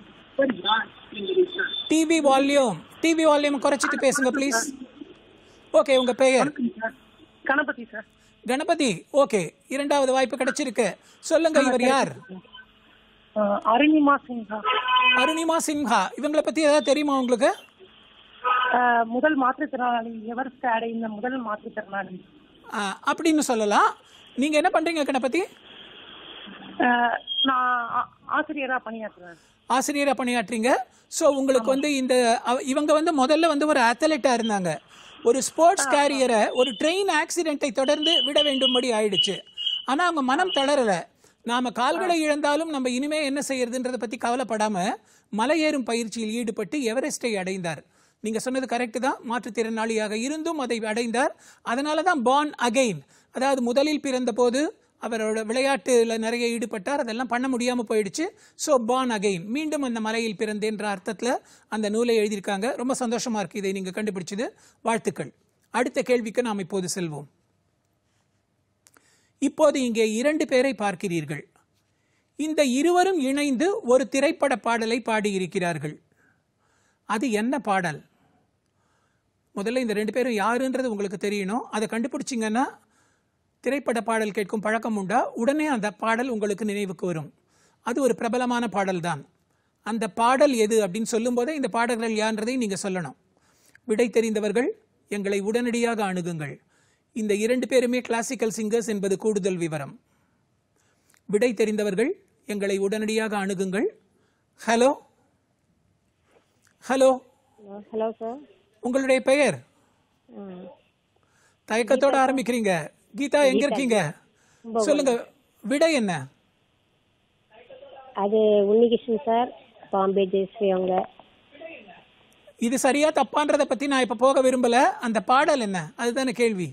TV volume TV volume குறைச்சிட்டு பேசுங்க ப்ளீஸ் ஓகே உங்க பெயர் கணபதி சார் கணபதி ஓகே இரண்டாவது வாய்ப்பு கிடைச்சிருக்கு சொல்லுங்க இவர் யார் அருணிமா சின்ஹா அருணிமா சின்ஹா இவங்களை பத்தி ஏதாவது தெரியுமா உங்களுக்கு ஆஹ் முதல் மாற்றுத்திறனாளி எவரெஸ்ட் அடைந்த முதல் மாற்றுத்திறனாளி ஆ, அப்படின்னு சொல்லலாம் நீங்க என்ன பண்றீங்க கணபதி நான் ஆ- ஆசிரியரா பணியாற்றுறேன் ஆசிரியரா பணியாற்றீங்க ஸோ உங்களுக்கு வந்து இந்த அவ- இவங்க வந்து முதல்ல வந்து ஒரு அத்லெட்டா இருந்தாங்க ஒரு ஸ்போர்ட்ஸ் கேரியரை ஒரு ட்ரெயின் ஆக்சிடென்ட்டை தொடர்ந்து விட வேண்டும்படி ஆயிடுச்சு ஆனா அவங்க மனம் தளரல நாம கால்களை இழந்தாலும் நம்ம இனிமே என்ன செய்யறதுன்றதை பத்தி கவலைப்படாம மலையேறும் பயிற்சியில் ஈடுபட்டு எவரெஸ்டை அடைந்தார் நீங்க சொன்னது கரெக்ட் தான் மாற்றுத்திறனாளியாக இருந்தும் அதை அடைந்தார் அதனால தான் பார்ன் அகைன் அதாவது முதலில் பிறந்த போது அவரோட விளையாட்டுல நிறைய ஈடுபட்டார் அதெல்லாம் பண்ண முடியாம போயிடுச்சு ஸோ பார்ன் அகைன் மீண்டும் அந்த மலையில் பிறந்தேன்ற அர்த்தத்துல அந்த நூலை எழுதியிருக்காங்க ரொம்ப சந்தோஷமா இருக்கு இதை நீங்க கண்டுபிடிச்சது வாழ்த்துக்கள் அடுத்த கேள்விக்கு நாம் இப்போது செல்வோம் இப்போது இங்கே இரண்டு பேரை பார்க்கிறீர்கள் இந்த இருவரும் இணைந்து ஒரு திரைப்பட பாடலை பாடியிருக்கிறார்கள் அது என்ன பாடல் முதல்ல இந்த ரெண்டு பேரும் யாருன்றது உங்களுக்கு தெரியணும் அதை கண்டுபிடிச்சிங்கன்னா திரைப்பட பாடல் கேட்கும் பழக்கம் உண்டா உடனே அந்த பாடல் உங்களுக்கு நினைவுக்கு வரும் அது ஒரு பிரபலமான பாடல் தான் அந்த பாடல் எது அப்படின்னு சொல்லும்போதே இந்த பாடல்கள் யான்றதை நீங்க சொல்லணும் விடை தெரிந்தவர்கள் எங்களை உடனடியாக அணுகுங்கள் இந்த இரண்டு பேருமே கிளாசிக்கல் சிங்கர்ஸ் என்பது கூடுதல் விவரம் விடை தெரிந்தவர்கள் எங்களை உடனடியாக அணுகுங்கள் ஹலோ ஹலோ ஹலோ சார் உங்களுடைய பெயர் தயக்கத்தோட ஆரம்பிக்கிறீங்க கீதா எங்க கீதா. இருக்கீங்க கும்பகோணம். சொல்லுங்க விடை என்ன அது உன்னிகிருஷ்ணன் சார் பாம்பே ஜெயஸ்ரீ அவங்க இது சரியா தப்பான்றத பத்தி நான் இப்ப போக விரும்பல அந்த பாடல் என்ன அதுதானே கேள்வி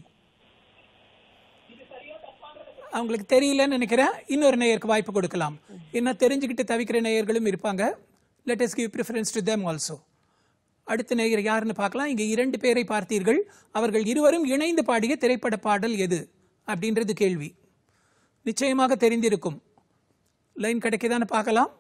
அவங்களுக்கு தெரியலன்னு நினைக்கிறேன் இன்னொரு நேயருக்கு வாய்ப்பு கொடுக்கலாம் என்ன தெரிஞ்சுக்கிட்டு தவிக்கிற நேயர்களும் இருப்பாங்க let us give preference to them also அடுத்த நேயர் யாருன்னு பார்க்கலாம் இங்க இரண்டு பேரை பார்த்தீர்கள் அவர்கள் இருவரும் இணைந்து பாடிய திரைப்பட பாடல் எது அப்படின்றது கேள்வி நிச்சயமாக தெரிந்திருக்கும் லைன் கிடைக்குதான்னு பார்க்கலாம்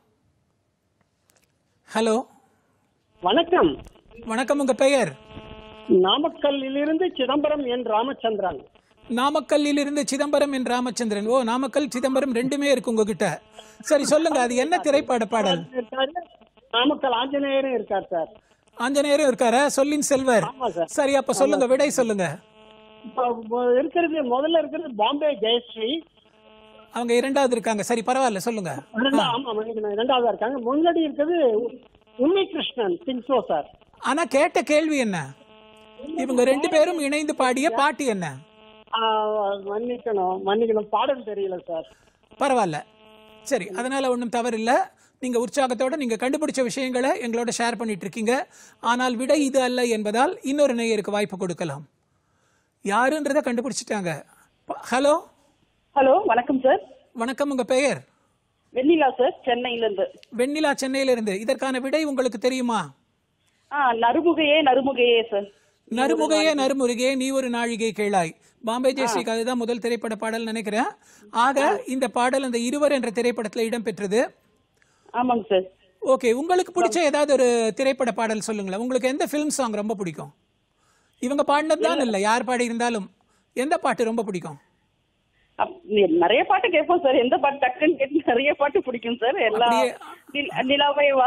ஹலோ வணக்கம் வணக்கம் உங்க பெயர் நாமக்கல்லிலிருந்து சிதம்பரம் என் ராமச்சந்திரன் நாமக்கல்லில் இருந்து சிதம்பரம் என் ராமச்சந்திரன் ஓ நாமக்கல் சிதம்பரம் ரெண்டுமே இருக்கு உங்ககிட்ட சரி சொல்லுங்க அது என்ன திரைப்பட பாடல் இருக்காரு நாமக்கல் ஆஞ்சநேயரும் இருக்கார் சார் ஆஞ்சநேயரும் இருக்காரா சொல்லின் செல்வர் சரி அப்ப சொல்லுங்க விடை சொல்லுங்க இப்போ இப்போ இருக்கிறது முதல்ல இருக்கிறது பாம்பே ஜெயஸ்ரீ அவங்க இரண்டாவது இருக்காங்க சரி பரவாயில்ல சொல்லுங்க ரெண்டா- ஆமா மன்னிக்கணும் இரண்டாவதா இருக்காங்க முன்னாடி இருக்கிறது உன்னி கிருஷ்ணன் சிங்சோ சார் ஆனா கேட்ட கேள்வி என்ன இவங்க ரெண்டு பேரும் இணைந்து பாடிய பாட்டு என்ன ஆ, மன்னிக்கணும் மன்னிக்கணும் பாடல் தெரியல சார் பரவாயில்ல சரி அதனால ஒன்றும் தவறில்லை நீங்க உற்சாகத்தோட நீங்க கண்டுபிடிச்ச விஷயங்களை எங்களோட ஷேர் பண்ணிட்டு இருக்கீங்க ஆனால் விடை இது அல்ல என்பதால் இன்னொரு நேயருக்கு வாய்ப்பு கொடுக்கலாம் யாருன்றதை கண்டுபிடிச்சிட்டாங்க ப- ஹலோ ஹலோ வணக்கம் சார் வணக்கம் உங்க பெயர் வெண்ணிலா சார் சென்னையில இருந்து வெண்ணிலா சென்னையில இருந்து இதற்கான விடை உங்களுக்கு தெரியுமா ஆ நறுமுகையே நறுமுகையே சார் நறுமுகையே நறுமுருகே நீ ஒரு நாழிகை கேளாய் பாம்பே ஜெயஸ்ரீக்கு அதுதான் முதல் திரைப்பட பாடல் நினைக்கிறேன் ஆக இந்த பாடல் அந்த இருவர் என்ற திரைப்படத்துல இடம்பெற்றது ஆமாங்க சார் ஓகே உங்களுக்கு பிடிச்ச ஏதாவது ஒரு திரைப்பட பாடல் சொல்லுங்களேன் உங்களுக்கு எந்த ஃபிலிம் சாங் ரொம்ப பிடிக்கும் இவங்க பாடினது தான் இல்லை யார் பாடி இருந்தாலும் எந்த பாட்டு ரொம்ப பிடிக்கும் அப்- நி- நிறைய பாட்டு கேட்போம் சார் எந்த பாட்டு டக்குன்னு கேட்டு நிறைய பாட்டு பிடிக்கும் சார் எல்லா அப்படியே- நில- நிலாவே வா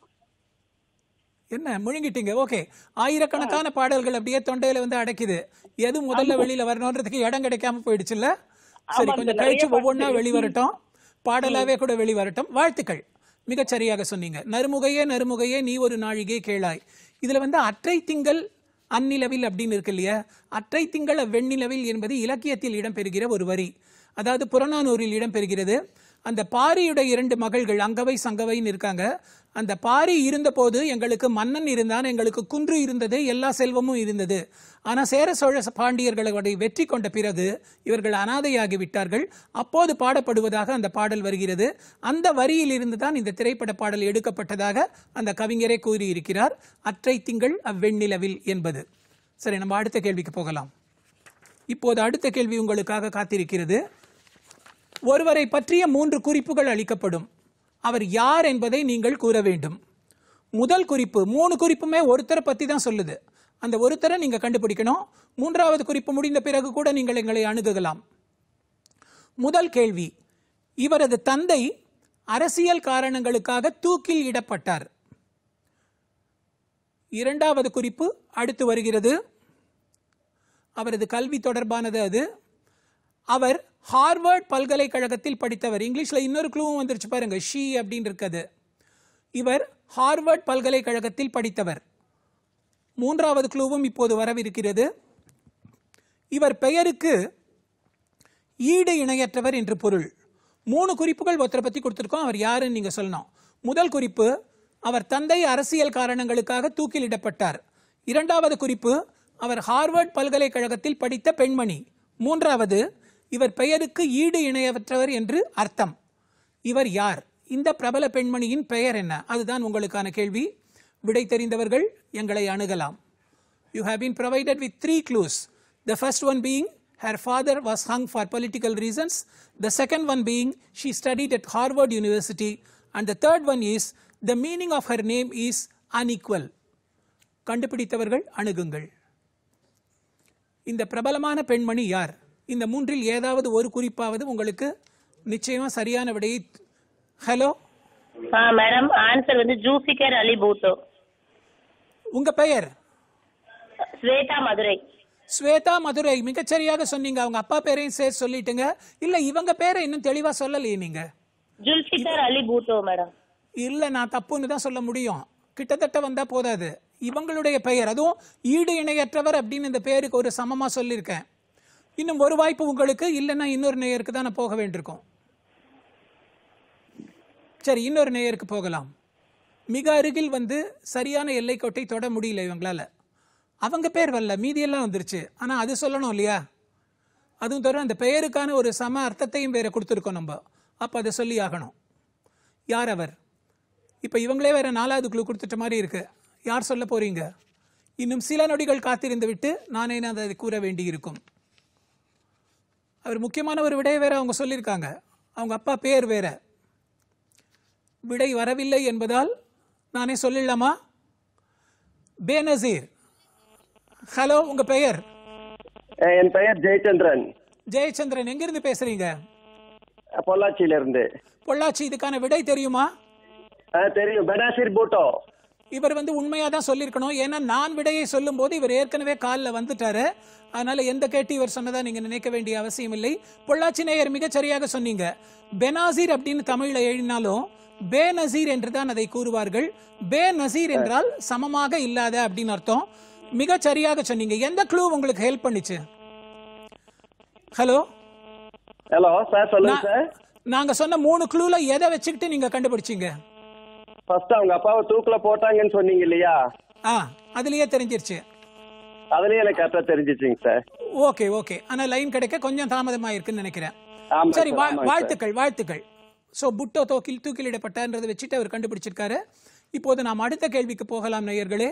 என்ன முழுங்கிட்டீங்க ஓகே ஆயிரக்கணக்கான பாடல்கள் அப்படியே தொண்டையில வந்து அடைக்குது எது முதல்ல வெளியில வரணுன்றதுக்கு இடம் கிடைக்காம போயிடுச்சுல்ல சரி ஆமாங்க, கொஞ்சம் நிறைய கழிச்சு பாட்டு ஒவ்வொன்றா இருக்கு. வெளிவரட்டும் பாடலாவே கூட வெளிவரட்டும் வாழ்த்துக்கள் மிகச் சரியாக சொன்னீங்க நறுமுகையே நறுமுகையே நீ ஒரு நாழிகை கேளாய் இதுல வந்து அற்றை திங்கள் அந்நிலவில் அப்படின்னு இருக்கு இல்லையா அற்றை திங்கள் வெண்ணிலவில் என்பது இலக்கியத்தில் இடம்பெறுகிற ஒரு வரி அதாவது புறநானூரில் இடம்பெறுகிறது அந்த பாரியுடைய இரண்டு மகள்கள் அங்கவை சங்கவைன்னு இருக்காங்க அந்த பாரி இருந்தபோது எங்களுக்கு மன்னன் இருந்தான் எங்களுக்கு குன்று இருந்தது எல்லா செல்வமும் இருந்தது ஆனா சேர சோழ பாண்டியர்களுடைய வெற்றி கொண்ட பிறகு இவர்கள் அனாதையாகி விட்டார்கள் அப்போது பாடப்படுவதாக அந்த பாடல் வருகிறது அந்த வரியில் இருந்து தான் இந்த திரைப்பட பாடல் எடுக்கப்பட்டதாக அந்த கவிஞரே கூறியிருக்கிறார் அற்றை திங்கள் அவ்வெண்ணிலவில் என்பது சரி நம்ம அடுத்த கேள்விக்கு போகலாம் இப்போது அடுத்த கேள்வி உங்களுக்காக காத்திருக்கிறது ஒருவரை பற்றிய மூன்று குறிப்புகள் அளிக்கப்படும் அவர் யார் என்பதை நீங்கள் கூற வேண்டும் முதல் குறிப்பு மூணு குறிப்புமே ஒருத்தரை பத்தி தான் சொல்லுது அந்த ஒருத்தரை நீங்க கண்டுபிடிக்கணும் மூன்றாவது குறிப்பு முடிந்த பிறகு கூட நீங்கள் எங்களை அணுகலாம் முதல் கேள்வி இவரது தந்தை அரசியல் காரணங்களுக்காக தூக்கில் இடப்பட்டார் இரண்டாவது குறிப்பு அடுத்து வருகிறது அவரது கல்வி தொடர்பானது அது அவர் ஹார்வர்ட் பல்கலைக்கழகத்தில் படித்தவர் இங்கிலீஷ்ல இன்னொரு க்ளூவும் வந்துருச்சு பாருங்க ஷீ அப்படின்னு இருக்குது இவர் ஹார்வர்ட் பல்கலைக்கழகத்தில் படித்தவர் மூன்றாவது க்ளூவும் இப்போது வரவிருக்கிறது இவர் பெயருக்கு ஈடு இணையற்றவர் என்று பொருள் மூணு குறிப்புகள் ஒருத்தரை பற்றி கொடுத்துருக்கோம் அவர் யாருன்னு நீங்கள் சொல்லணும் முதல் குறிப்பு அவர் தந்தை அரசியல் காரணங்களுக்காக தூக்கிலிடப்பட்டார் இரண்டாவது குறிப்பு அவர் ஹார்வர்ட் பல்கலைக்கழகத்தில் படித்த பெண்மணி மூன்றாவது இவர் பெயருக்கு ஈடு இணையற்றவர் என்று அர்த்தம் இவர் யார் இந்த பிரபல பெண்மணியின் பெயர் என்ன அதுதான் உங்களுக்கான கேள்வி விடை தெரிந்தவர்கள் எங்களை அணுகலாம் You have been provided with three clues. The first one being her father was hung for political reasons. The second one being she studied at Harvard University. And the third one is the meaning of her name is unequal. கண்டுபிடித்தவர்கள் அணுகுங்கள் இந்த பிரபலமான பெண்மணி யார் இந்த மூன்றில் ஏதாவது ஒரு குறிப்பாவது உங்களுக்கு நிச்சயமா சரியான விடையை ஹலோ ஆ மேடம் ஆன்சர் வந்து ஜூசிகர் அலி பூட்டோ உங்க பெயர் ஸ்வேதா மதுரை ஸ்வேதா மதுரை மிகச்சரியாக சொன்னீங்க அவங்க அப்பா பேரையும் சேர்த்து சொல்லிட்டுங்க இல்ல இவங்க பேரை இன்னும் தெளிவா சொல்லலையே நீங்க ஜுல்ஃபிகர் அலி பூட்டோ மேடம் இல்ல நான் தப்புன்னு தான் சொல்ல முடியும் கிட்டத்தட்ட வந்தா போதாது இவங்களுடைய பெயர் அதுவும் ஈடு இணையற்றவர் அப்படின்னு இந்த பேருக்கு ஒரு சமமா சொல்லியிருக்கேன் இன்னும் ஒரு வாய்ப்பு உங்களுக்கு இல்லைன்னா இன்னொரு நேயருக்கு தான் நான் போக வேண்டியிருக்கும் சரி இன்னொரு நேயருக்கு போகலாம் மிக அருகில் வந்து சரியான எல்லைக்கோட்டை தொட முடியல இவங்களால அவங்க பேர் வரல மீதியெல்லாம் வந்துருச்சு ஆனா அது சொல்லணும் இல்லையா அதுவும் தவிர அந்த பெயருக்கான ஒரு சம அர்த்தத்தையும் வேற கொடுத்துருக்கோம் நம்ம அப்போ அதை சொல்லி ஆகணும் யார் அவர் இப்போ இவங்களே வேற நாலாவது குழு கொடுத்துட்ட மாதிரி இருக்கு யார் சொல்ல போறீங்க இன்னும் சில நொடிகள் காத்திருந்து விட்டு நானே நான் அதை கூற வேண்டி இருக்கும் அவர் முக்கியமான ஒரு விடையை வேற அவங்க சொல்லியிருக்காங்க அவங்க அப்பா பேர் வேற விடை வரவில்லை என்பதால் நானே சொல்லிடலாமா பேனசீர் ஹலோ உங்க பெயர் என் பெயர் ஜெயச்சந்திரன் ஜெயச்சந்திரன் எங்கிருந்து பேசுறீங்க பொள்ளாச்சியில இருந்து பொள்ளாச்சி இதுக்கான விடை தெரியுமா தெரியும் பெனாசிர் பூட்டோ இவர் வந்து உண்மையா தான் சொல்லியிருக்கணும் ஏன்னா நான் விடையை சொல்லும் போது இவர் ஏற்கனவே காலில் வந்துட்டாரு அதனால எந்த கேட்டு இவர் சொன்னதா நீங்க நினைக்க வேண்டிய அவசியம் இல்லை பொள்ளாச்சி நேயர் மிகச் சரியாக சொன்னீங்க பெனாசிர் அப்படின்னு தமிழ்ல எழுதினாலும் பே நசீர் என்று தான் அதை கூறுவார்கள் பே நசீர் என்றால் சமமாக இல்லாத அப்படின்னு அர்த்தம் மிகச் சரியாக சொன்னீங்க எந்த க்ளூ உங்களுக்கு ஹெல்ப் பண்ணுச்சு ஹலோ ஹலோ சார் சொல்லுங்க சார் நாங்க சொன்ன மூணு க்ளூல எதை வச்சுக்கிட்டு நீங்க கண்டுபிடிச்சீங்க ஃபர்ஸ்ட் அவங்க அப்பாவை தூக்குல போட்டாங்கன்னு சொன்னீங்க இல்லையா ஆ அதுலயே தெரிஞ்சிருச்சு அதுலயே எனக்கு கரெக்டா தெரிஞ்சிச்சுங்க சார் ஓகே ஓகே ஆனா லைன் கிடைக்க கொஞ்சம் தாமதமா இருக்குன்னு நினைக்கிறேன் ஆமாங்க சரி சார், வா- ஆமாங்க சார். வாழ்த்துக்கள் வாழ்த்துக்கள் சோ புட்டோ தூக்கில் தூக்கிலிடப்பட்டன்றதை வச்சுட்டு அவர் கண்டுபிடிச்சிருக்காரு இப்போது நாம் அடுத்த கேள்விக்கு போகலாம் நேயர்களே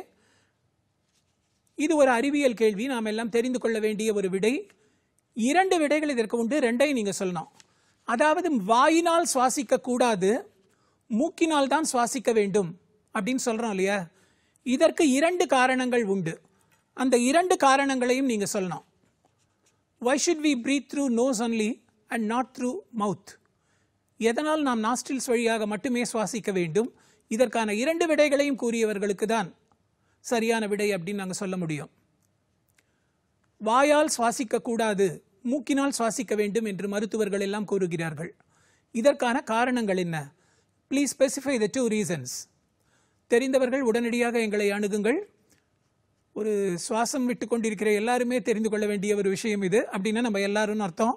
இது ஒரு அறிவியல் கேள்வி நாம் எல்லாம் தெரிந்து கொள்ள வேண்டிய ஒரு விடை இரண்டு விடைகள் இதற்கு உண்டு ரெண்டையும் நீங்க சொல்லணும் அதாவது வாயினால் சுவாசிக்க கூடாது மூக்கினால் தான் சுவாசிக்க வேண்டும் அப்படின்னு சொல்றோம் இல்லையா இதற்கு இரண்டு காரணங்கள் உண்டு அந்த இரண்டு காரணங்களையும் நீங்க சொல்லணும் why should we breathe through nose only and not through mouth எதனால் நாம் நாஸ்டில்ஸ் வழியாக மட்டுமே சுவாசிக்க வேண்டும் இதற்கான இரண்டு விடைகளையும் கூறியவர்களுக்கு தான் சரியான விடை அப்படின்னு நாங்கள் சொல்ல முடியும் வாயால் சுவாசிக்க கூடாது மூக்கினால் சுவாசிக்க வேண்டும் என்று மருத்துவர்கள் எல்லாம் கூறுகிறார்கள் இதற்கான காரணங்கள் என்ன please specify the two reasons தெரிந்தவர்கள் உடனடியாக எங்களை அணுகுங்கள் ஒரு சுவாசம் விட்டு கொண்டிருக்கிற எல்லாருமே தெரிந்து கொள்ள வேண்டிய ஒரு விஷயம் இது அப்படின்னா நம்ம எல்லாரும் அர்த்தம்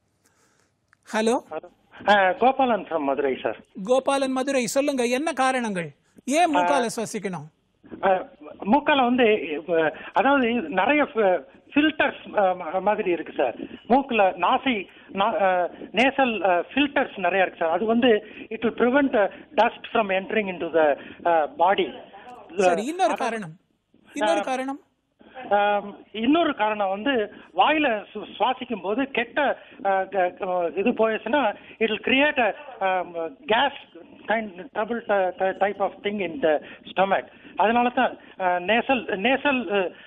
hello Gopalan from Madurai sir Gopalan Madurai சொல்லுங்க என்ன காரணங்கள் ஏன் மூக்கால சுவாசிக்கணும் மூக்கால வந்து அஹ், அதாவது நிறைய ஃபில்டர்ஸ் மாதிரி இருக்கு சார் மூக்குல நாசி நேசல் ஃபில்டர்ஸ் நிறைய இருக்கு சார் அது வந்து it will prevent dust from entering into the body சரி இன்னொரு காரணம் இன்னொரு காரணம் ஆம், இன்னொரு காரணம் வந்து வாயில சு- சுவாசிக்கும் போது கெட்ட அஹ், க- க- இது போயிடுச்சுன்னா it will create gas kind double type of thing in the stomach அதனால தான் நேசல் நேசல்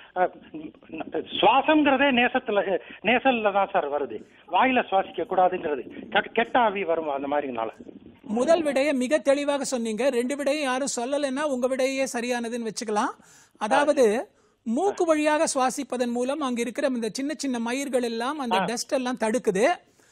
சுவாசம்ங்கிறதே நேசத்துல நேசல்ல தான் சார் வருது வாயில சுவாசிக்க கூடாதுங்கிறது கெ- கெட்ட ஆவி வரும் அந்த மாதிரினால முதல் விடையை மிக தெளிவாக சொன்னீங்க ரெண்டு விடையும் யாரும் சொல்லலைன்னா உங்க விடையே சரியானதுன்னு வச்சுக்கலாம் அதாவது மூக்கு வழியாக சுவாசிப்பதன் மூலம் அங்க இருக்கிற இந்த சின்ன சின்ன மயிர்கள் எல்லாம் அந்த டஸ்ட் எல்லாம் தடுக்குது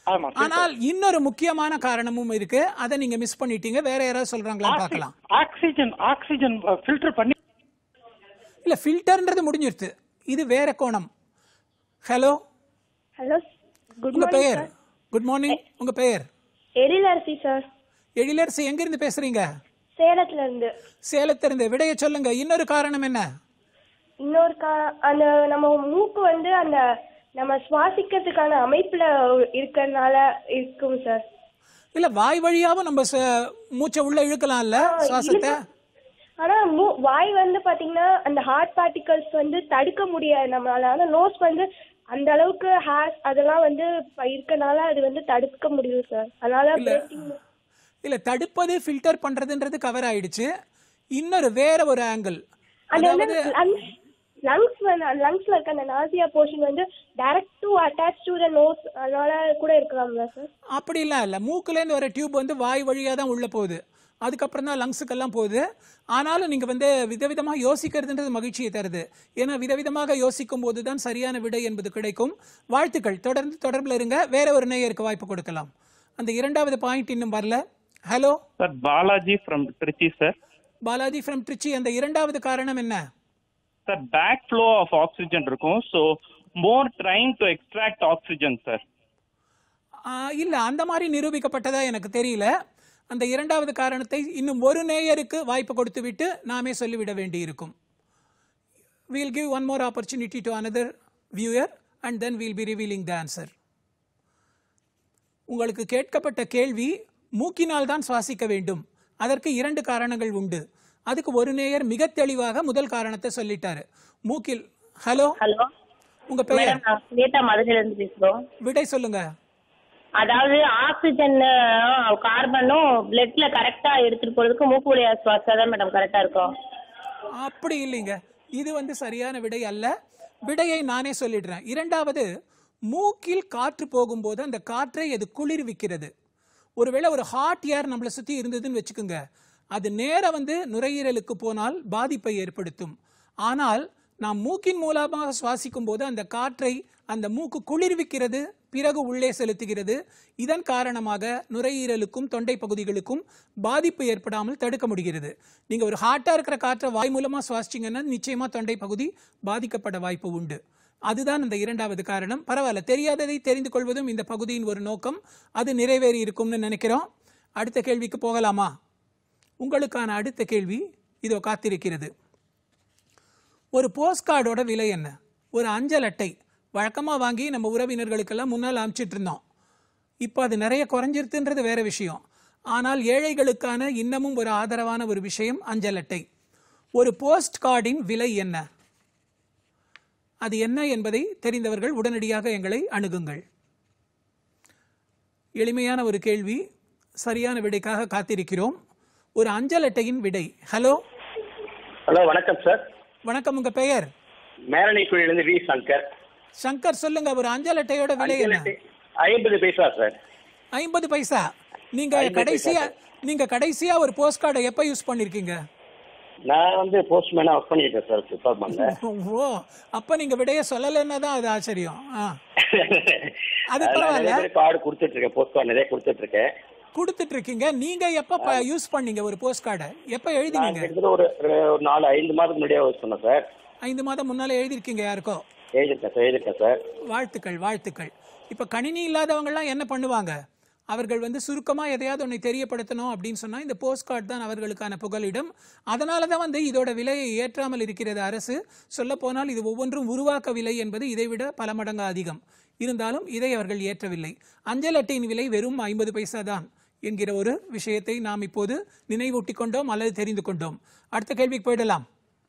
ஆமா ஆனால் இன்னொரு முக்கியமான காரணமும் இருக்கு அதை நீங்க மிஸ் பண்ணிட்டீங்க வேற யாராவது சொல்றாங்களா பார்க்கலாம் ஆக்சிஜன் ஆக்சிஜன் ஃபில்டர் பண்ணி இல்ல ஃபில்டர்ன்றது முடிஞ்சிருச்சு இது வேற கோணம் ஹலோ ஹலோ குட் உங்க மார்னிங் பெயர் சார் குட் மார்னிங் உங்க பெயர் எழிலரசி சார் எழிலரசி எங்க இருந்து பேசுறீங்க சேலத்துல இருந்து சேலத்துல இருந்து விடைய சொல்லுங்க இன்னொரு காரணம் என்ன இன்னொரு கா அந்த நம்ம மூக்கு வந்து அந்த நம்ம சுவாசிக்கிறதுக்கான அமைப்புல இருக்கிறதுனால இருக்கும் சார் இல்ல வாய் வழியாவும் நம்ம ச- மூச்சை உள்ள இழுக்கலாம்ல சுவாசத்தை ஆனா மூ வாய் வந்து பாத்தீங்கன்னா அந்த ஹார்ட் பார்ட்டிகல்ஸ் வந்து தடுக்க முடியாது நம்மளால ஆனா நோஸ் வந்து அந்த அளவுக்கு ஹேர் அதெல்லாம் வந்து இப்ப இருக்கனால அது வந்து தடுக்க முடியும் சார் அதனால இல்ல. breathing இல்ல தடுப்பது ஃபில்டர் பண்றதுன்றது கவர் ஆயிடுச்சு இன்னொரு வேற ஒரு ஆங்கிள் அது வந்து அதாவது லங்ஸ் லங்ஸ் லங்ஸ்ல இருக்க அந்த நாசியா போர்ஷன் வந்து direct to attach to the nose அதனால கூட இருக்கலாம்ல சார் அப்படிலாம் இல்லை மூக்குலேருந்து வர டியூப் வந்து வாய் வழியாக தான் உள்ளே போகுது அதுக்கப்புறம் தான் லங்ஸுக்கெல்லாம் போகுது ஆனாலும் நீங்கள் வந்து விதவிதமாக யோசிக்கிறதுன்றது மகிழ்ச்சியை தருது ஏன்னா விதவிதமாக யோசிக்கும் போது தான் சரியான விடை என்பது கிடைக்கும் வாழ்த்துக்கள் தொடர்ந்து தொடர்பில் இருங்க வேற ஒரு நேயருக்கு வாய்ப்பு கொடுக்கலாம் அந்த இரண்டாவது பாயிண்ட் இன்னும் வரல hello sir Balaji from Trichy sir Balaji from Trichy அந்த இரண்டாவது காரணம் என்ன sir back flow of oxygen இருக்கும் so more trying to extract oxygen sir இல்லை அந்த மாதிரி நிரூபிக்கப்பட்டதா எனக்கு தெரியல அந்த இரண்டாவது காரணத்தை இன்னும் ஒரு நேயருக்கு வாய்ப்பு கொடுத்து விட்டு நாமே சொல்லிவிட வேண்டியிருக்கும் we'll give one more opportunity to another viewer and then we'll be revealing the answer உங்களுக்கு கேட்கப்பட்ட கேள்வி மூக்கினால் தான் சுவாசிக்க வேண்டும் அதற்கு இரண்டு காரணங்கள் உண்டு அதுக்கு ஒரு நேயர் மிக தெளிவாக முதல் காரணத்தை சொல்லிட்டாரு மூக்கில் ஹலோ ஹலோ உங்க பெயர் மேடம் நான் ஸ்வேதா மதுரையில இருந்து பேசுறோம் விடை சொல்லுங்க அதாவது ஆக்சிஜன் கார்பனும் பிளட்ல கரெக்டா எடுத்துட்டு போறதுக்கு மூக்கு வழியா சுவாசம் தான் மேடம் கரெக்டா இருக்கும் அப்படி இல்லைங்க இது வந்து சரியான விடை அல்ல விடையை நானே சொல்லிடுறேன் இரண்டாவது மூக்கில் காற்று போகும்போது அந்த காற்றை அது குளிர்விக்கிறது ஒருவேளை ஒரு ஹாட் ஏர் நம்மளை சுற்றி இருந்ததுன்னு வச்சுக்கோங்க அது நேரா வந்து நுரையீரலுக்கு போனால் பாதிப்பை ஏற்படுத்தும் ஆனால் நாம் மூக்கின் மூலமாக சுவாசிக்கும் போது அந்த காற்றை அந்த மூக்கு குளிர்விக்கிறது பிறகு உள்ளே செலுத்துகிறது இதன் காரணமாக நுரையீரலுக்கும் தொண்டை பகுதிகளுக்கும் பாதிப்பு ஏற்படாமல் தடுக்க முடிகிறது நீங்க ஒரு ஹாட்டா இருக்கிற காற்றை வாய் மூலமா சுவாசிச்சீங்கன்னா நிச்சயமா தொண்டை பகுதி பாதிக்கப்பட வாய்ப்பு உண்டு அதுதான் அந்த இரண்டாவது காரணம் பரவாயில்ல தெரியாததை தெரிந்து கொள்வதும் இந்த பகுதியின் ஒரு நோக்கம் அது நிறைவேறி இருக்கும்னு நினைக்கிறோம் அடுத்த கேள்விக்கு போகலாமா உங்களுக்கான அடுத்த கேள்வி இதோ காத்திருக்கிறது ஒரு போஸ்ட் கார்டோட விலை என்ன ஒரு அஞ்சல் அட்டை வழக்கமாக வாங்கி நம்ம உறவினர்களுக்கெல்லாம் முன்னால் அனுப்பிச்சிட்டு இருந்தோம் இப்போ அது நிறைய குறைஞ்சிருத்துன்றது வேற விஷயம் ஆனால் ஏழைகளுக்கான இன்னமும் ஒரு ஆதரவான ஒரு விஷயம் அஞ்சல் அட்டை ஒரு போஸ்ட் கார்டின் விலை என்ன அது என்ன என்பதை தெரிந்தவர்கள் உடனடியாக எங்களை அணுகுங்கள் எளிமையான ஒரு கேள்வி சரியான விடைக்காக காத்திருக்கிறோம் ஒரு அஞ்சல் அட்டையின் விடை ஹலோ ஹலோ வணக்கம் சார் வணக்கம் உங்க பெயர் மேரணிக்குழியிலிருந்து வி சங்கர் சங்கர் சொல்லுங்க ஒரு அஞ்சல் அட்டையோட விலை என்ன ஐம்பது பைசா சார் ஐம்பது பைசா நீங்க 50 பைசா, கடைசியா நீங்க கடைசியா ஒரு போஸ்ட் கார்டை எப்ப யூஸ் பண்ணிருக்கீங்க நான் வந்து போஸ்ட்மேனா ஒர்க் பண்ணிட்டேன் சார் டிபார்ட்மெண்ட்ல ஓ அப்ப நீங்க விடைய சொல்லலைன்னா தான் அது ஆச்சரியம் ஆ. அது நிறைய பரவாயில்ல பேர் கார்டு கொடுத்துட்டு இருக்கேன் போஸ்ட் கார்டு நிறைய கொடுத்துட்டு இருக்கேன் கொடுத்துட்டு இருக்கீங்க நீங்க எப்ப யூஸ் பண்ணீங்க ஒரு போஸ்ட் கார்டை எப்ப நான் எழுதினீங்க கிட்டத்தட்ட ஒரு ஒரு நாலு ஐந்து மாதத்துக்கு முன்னாடியே யூஸ் பண்ணேன் சார் ஐந்து மாதம் முன்னால எழுதிருக்கீங்க யாருக்கோ எழுதிருக்கேன் சார் எழுதிருக்கேன் சார் வாழ்த்துக்கள் வாழ்த்துக்கள் இப்ப கணினி இல்லாதவங்கலாம் என்ன பண்ணுவாங்க அவர்கள் வந்து சுருக்கமா எதையாவது ஒன்றை தெரியப்படுத்தணும் அப்படின்னு சொன்னா இந்த போஸ்ட் கார்டு தான் அவர்களுக்கான புகலிடம் அதனால தான் வந்து இதோட விலையை ஏற்றாமல் இருக்கிறது அரசு சொல்ல போனால் இது ஒவ்வொன்றும் உருவாக்க விலை என்பது இதைவிட பல மடங்கு அதிகம் இருந்தாலும் இதை அவர்கள் ஏற்றவில்லை அஞ்சல் அட்டையின் விலை வெறும் ஐம்பது பைசா தான் என்கிற ஒரு விஷயத்தை நாம் இப்போது நினைவூட்டிக் கொண்டோம் அல்லது தெரிந்து கொண்டோம் அடுத்த கேள்விக்கு போயிடலாம்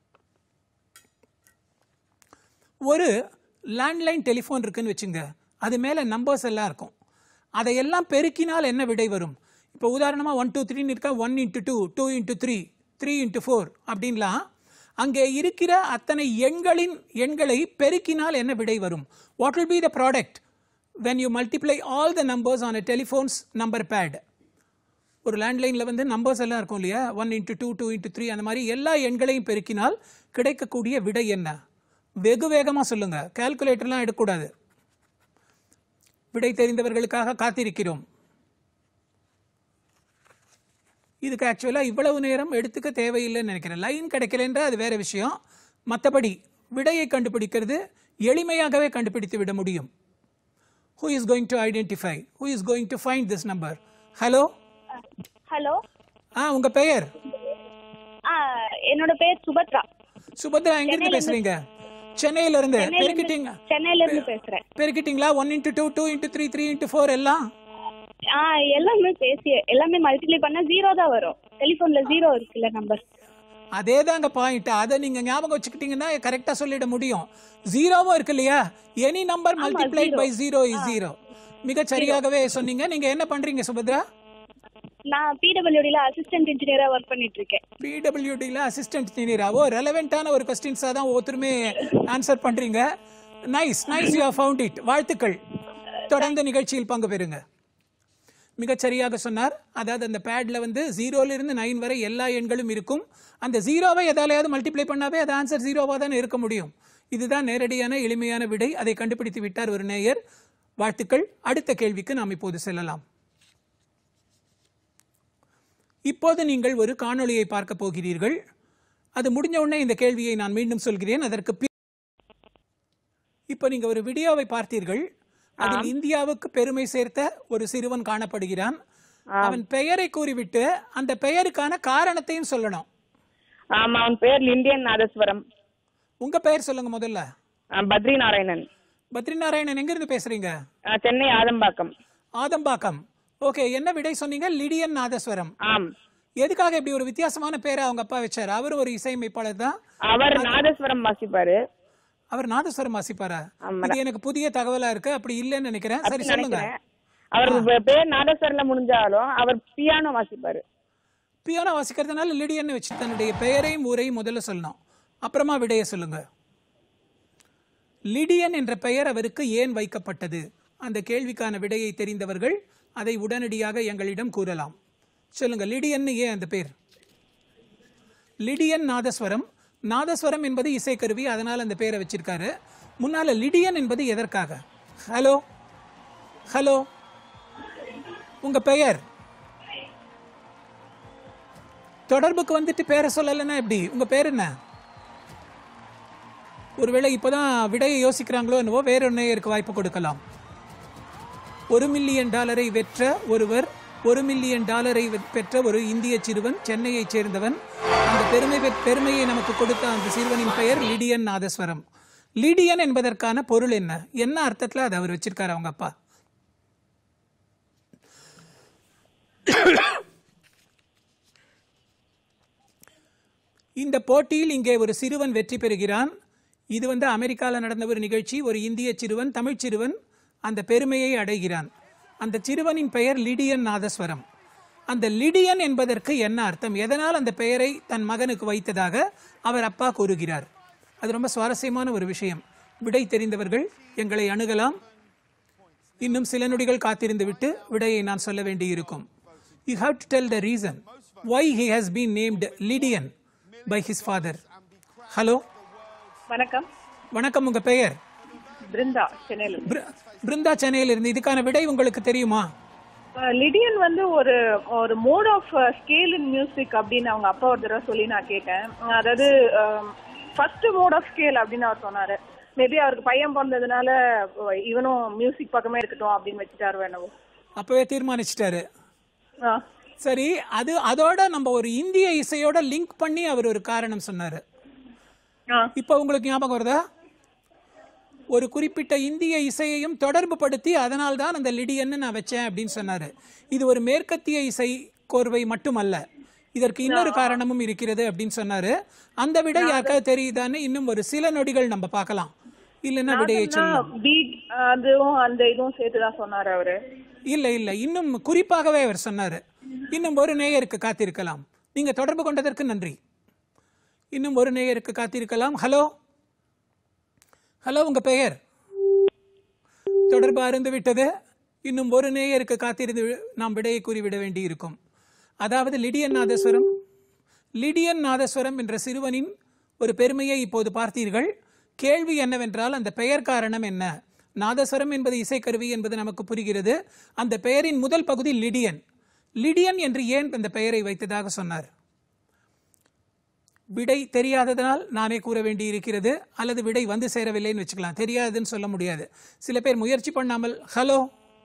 ஒரு லேண்ட்லைன் டெலிஃபோன் இருக்குன்னு வச்சுங்க அது மேலே நம்பர்ஸ் எல்லாம் இருக்கும் அதையெல்லாம் பெருக்கினால் என்ன விடை வரும் இப்போ உதாரணமாக ஒன் டூ த்ரீன்னு இருக்கா one into two two into three three into four அப்படின்லாம் அங்கே இருக்கிற அத்தனை எண்களின் எண்களை பெருக்கினால் என்ன விடை வரும் what will be the product when you multiply all the numbers on a telephone's number pad ஒரு லேண்ட்லைனில் வந்து நம்பர்ஸ் எல்லாம் இருக்கும் இல்லையா one into two two into three அந்த மாதிரி எல்லா எண்களையும் பெருக்கினால் கிடைக்கக்கூடிய விடை என்ன வெகு வேகமாக சொல்லுங்க கால்குலேட்டர்லாம் எடுக்கக்கூடாது விடை தெரிந்தவர்களுக்காக காத்திருக்கிறோம் இதுக்கு ஆக்சுவலாக இவ்வளவு நேரம் எடுத்துக்க தேவையில்லைன்னு நினைக்கிறேன் லைன் கிடைக்கலன்ற அது வேற விஷயம் மற்றபடி விடையை கண்டுபிடிக்கிறது எளிமையாகவே கண்டுபிடித்து விட முடியும் who is going to identify who is going to find this number hello hello ஆ உங்க பெயர் ஆ என்னோட பேர் சுபத்ரா சுபத்ரா எங்கிருந்து பேசுறீங்க சென்னையில இருந்து சென்னையில இருந்து- பெருக்கிட்டீங்க சென்னையில இருந்து பேசுறேன் பெருக்கிட்டீங்களா one into two two into three three into four எல்லாம் ஆ எல்லாமே பேசி எல்லாமே மல்டிப்ளை பண்ணா ஜீரோ தான் வரும் டெலிஃபோன்ல ஜீரோ இருக்குல்ல நம்பர் அதே தாங்க பாயிண்ட் அதை நீங்க ஞாபகம் வச்சுக்கிட்டீங்கன்னா கரெக்டா சொல்லிட முடியும் ஜீரோவும் இருக்கு இல்லையா any number multiplied zero. By zero is zero மிக சரியாகவே சொன்னீங்க நீங்க என்ன பண்றீங்க சுபத்ரா நான் பிடபிள்யூடில அசிஸ்டன்ட் இன்ஜினியரா ஒர்க் பண்ணிட்டு இருக்கேன் பிடபிள்யூடியில் அசிஸ்டன்ட் இன்ஜினியராவோ ரெலவெண்ட்டான ஒரு கொஸ்டின்ஸாக தான் ஒவ்வொருத்தருமே ஆன்சர் பண்றீங்க nice nice you found it வாழ்த்துக்கள் தொடர்ந்து நிகழ்ச்சியில் பங்கு பெறுங்க மிகச் சரியாக சொன்னார் அதாவது அந்த பேட்ல வந்து ஜீரோல இருந்து நைன் வரை எல்லா எண்களும் இருக்கும் அந்த ஜீரோவை எதாலையாவது மல்டிப்ளை பண்ணாவே அது ஆன்சர் ஜீரோவாக தானே இருக்க முடியும் இதுதான் நேரடியான எளிமையான விடை அதை கண்டுபிடித்து விட்டார் ஒரு நேயர் வாழ்த்துக்கள் அடுத்த கேள்விக்கு நாம் இப்போது செல்லலாம் இப்போது நீங்கள் ஒரு காணொளியை பார்க்க போகிறீர்கள் அது முடிஞ்ச உடனே இந்த கேள்வியை நான் மீண்டும் சொல்கிறேன் அதற்கு பி- இப்போ நீங்க ஒரு வீடியோவை பார்த்தீர்கள் அதில் இந்தியாவுக்கு பெருமை சேர்த்த ஒரு சிறுவன் காணப்படுகிறான் அவன் பெயரை கூறிவிட்டு அந்த பெயருக்கான காரணத்தையும் சொல்லணும் ஆமா அவன் பேர் லிண்டியன் நாதஸ்வரம் உங்க பெயர் சொல்லுங்க முதல்ல ஆ, பத்ரி நாராயணன் பத்ரி நாராயணன் எங்க இருந்து பேசுறீங்க ஆ, சென்னை ஆதம்பாக்கம் ஆதம்பாக்கம் ஓகே என்ன விடை சொன்னீங்க லிடியன் நாதஸ்வரம் ஆம் எதுக்காக இப்படி ஒரு வித்தியாசமான பேரை அவங்க அப்பா வச்சாரு அவர் ஒரு இசையமைப்பாளர் தான் அவர் நாதஸ்வரம் வாசிப்பாரு அவர் நாதஸ்வரம் வாசிப்பாரா இது எனக்கு புதிய தகவலா இருக்கு அப்படி இல்லைன்னு நினைக்கிறேன் சரி அப்படி சொல்லுங்க நினைக்கிறேன். அவர் பேர் நாதஸ்வரம்ல முடிஞ்சாலும் அவர் பியானோ வாசிப்பாரு பியானோ வாசிக்கிறதுனால லிடியன்னு வச்சு தன்னுடைய பெயரையும் ஊரையும் முதல்ல சொல்லணும் அப்புறமா விடைய சொல்லுங்க லிடியன் என்ற பெயர் அவருக்கு ஏன் வைக்கப்பட்டது அந்த கேள்விக்கான விடையை தெரிந்தவர்கள் அதை உடனடியாக எங்களிடம் கூறலாம் சொல்லுங்க லிடியன் ஏன் அந்த பேர் லிடியன் நாதஸ்வரம் நாதஸ்வரம் என்பது இசைக்கருவி அதனால் அந்த பேரை வச்சிருக்காரு முன்னால லிடியன் என்பது எதற்காக ஹலோ ஹலோ உங்க பெயர் தொடர்புக்கு வந்துட்டு பேரை சொல்லலைன்னா எப்படி உங்க பேர் என்ன ஒருவேளை இப்போதான் விடையை யோசிக்கிறாங்களோ என்னவோ வேற நேயருக்கு வாய்ப்பு கொடுக்கலாம் ஒரு மில்லியன் டாலரை வெற்ற ஒருவர் ஒரு மில்லியன் டாலரை வெ- பெற்ற ஒரு இந்திய சிறுவன் சென்னையைச் சேர்ந்தவன் அந்த பெருமை பெற்- பெருமையை நமக்கு கொடுத்த அந்த சிறுவனின் பெயர் லிடியன் நாதஸ்வரம் லிடியன் என்பதற்கான பொருள் என்ன என்ன அர்த்தத்துல அதை அவர் வச்சிருக்காரு அவங்க அப்பா இந்த போட்டியில் இங்கே ஒரு சிறுவன் வெற்றி பெறுகிறான் இது வந்து அமெரிக்காவில் நடந்த ஒரு நிகழ்ச்சி ஒரு இந்திய சிறுவன் தமிழ் சிறுவன் அந்த பெருமையை அடைகிறான் அந்த சிறுவனின் பெயர் லிடியன் நாதஸ்வரம் அந்த லிடியன் என்பதற்கு என்ன அர்த்தம் எதனால் அந்த பெயரை தன் மகனுக்கு வைத்ததாக அவர் அப்பா கூறுகிறார் அது ரொம்ப சுவாரஸ்யமான ஒரு விஷயம் விடை தெரிந்தவர்கள் எங்களை அணுகலாம் இன்னும் சில நொடிகள் காத்திருந்து விட்டு விடையை நான் சொல்ல வேண்டியிருக்கும் you have to tell the reason why he has been named Lydian by his father hello வணக்கம் வணக்கம் உங்க பெயர் பிருந்தா சென்னையில இருந்து. பிரு- பிருந்தா சென்னையில் இருந்து இதுக்கான விடை உங்களுக்கு தெரியுமா அஹ் லிடியன் வந்து ஒரு ஒரு mode of scale in music அப்படின்னு அவங்க அப்பா ஒரு தடவை சொல்லி நான் கேட்டேன் அஹ் அதாவது ஃபர்ஸ்ட் மோட் ஆஃப் ஸ்கேல் அப்படின்னு அவர் சொன்னாரு மேபி அவருக்கு பையன் பிறந்ததுனால அஹ் இவனும் மியூசிக் பக்கமே இருக்கட்டும் அப்படின்னு வச்சுட்டாரு வேணவோ அப்பவே தீர்மானிச்சிட்டாரு ஆ சரி அது அதோட நம்ம ஒரு இந்திய இசையோட லிங்க் பண்ணி அவர் ஒரு காரணம் சொன்னாரு இப்போ உங்களுக்கு ஞாபகம் வருதா ஒரு குறிப்பிட்ட இந்திய இசையையும் தொடர்பு படுத்தி அதனால் தான் அந்த லிடியன்னு நான் வச்சேன் அப்படின்னு சொன்னாரு இது ஒரு மேற்கத்திய இசை கோர்வை மட்டுமல்ல இதற்கு இன்னொரு காரணமும் இருக்கிறது அப்படின்னு சொன்னாரு அந்த விடை யாருக்காவது தெரியுதான்னு இன்னும் ஒரு சில நொடிகள் நம்ம பார்க்கலாம் இல்லைன்னா விடையை சொல்லலாம் பீட் அதுவும் அந்த இதுவும் சேர்த்து தான் சொன்னாரு அவரு இல்ல இல்ல இன்னும் குறிப்பாகவே அவர் சொன்னாரு இன்னும் ஒரு நேயருக்கு காத்திருக்கலாம் நீங்க தொடர்பு கொண்டதற்கு நன்றி இன்னும் ஒரு நேயருக்கு காத்திருக்கலாம் ஹலோ ஹலோ உங்க பெயர் தொடர்பு அருந்து விட்டது இன்னும் ஒரு நேயருக்கு காத்திருந்து வி- நாம் விடையை கூறிவிட வேண்டியிருக்கும் அதாவது லிடியன் நாதஸ்வரம் லிடியன் நாதஸ்வரம் என்ற சிறுவனின் ஒரு பெருமையை இப்போது பார்த்தீர்கள் கேள்வி என்னவென்றால் அந்த பெயர் காரணம் என்ன நாதஸ்வரம் என்பது இசைக்கருவி என்பது நமக்கு புரிகிறது அந்த பெயரின் முதல் பகுதி லிடியன் லிடியன் என்று ஏன் அந்த பெயரை வைத்ததாக சொன்னார் விடை தெரியாததனால் நானே கூற வேண்டி இருக்கிறது அல்லது விடை வந்து சேரவில்லைன்னு வச்சுக்கலாம் தெரியாதுன்னு சொல்ல முடியாது சில பேர் முயற்சி பண்ணாமல் ஹலோ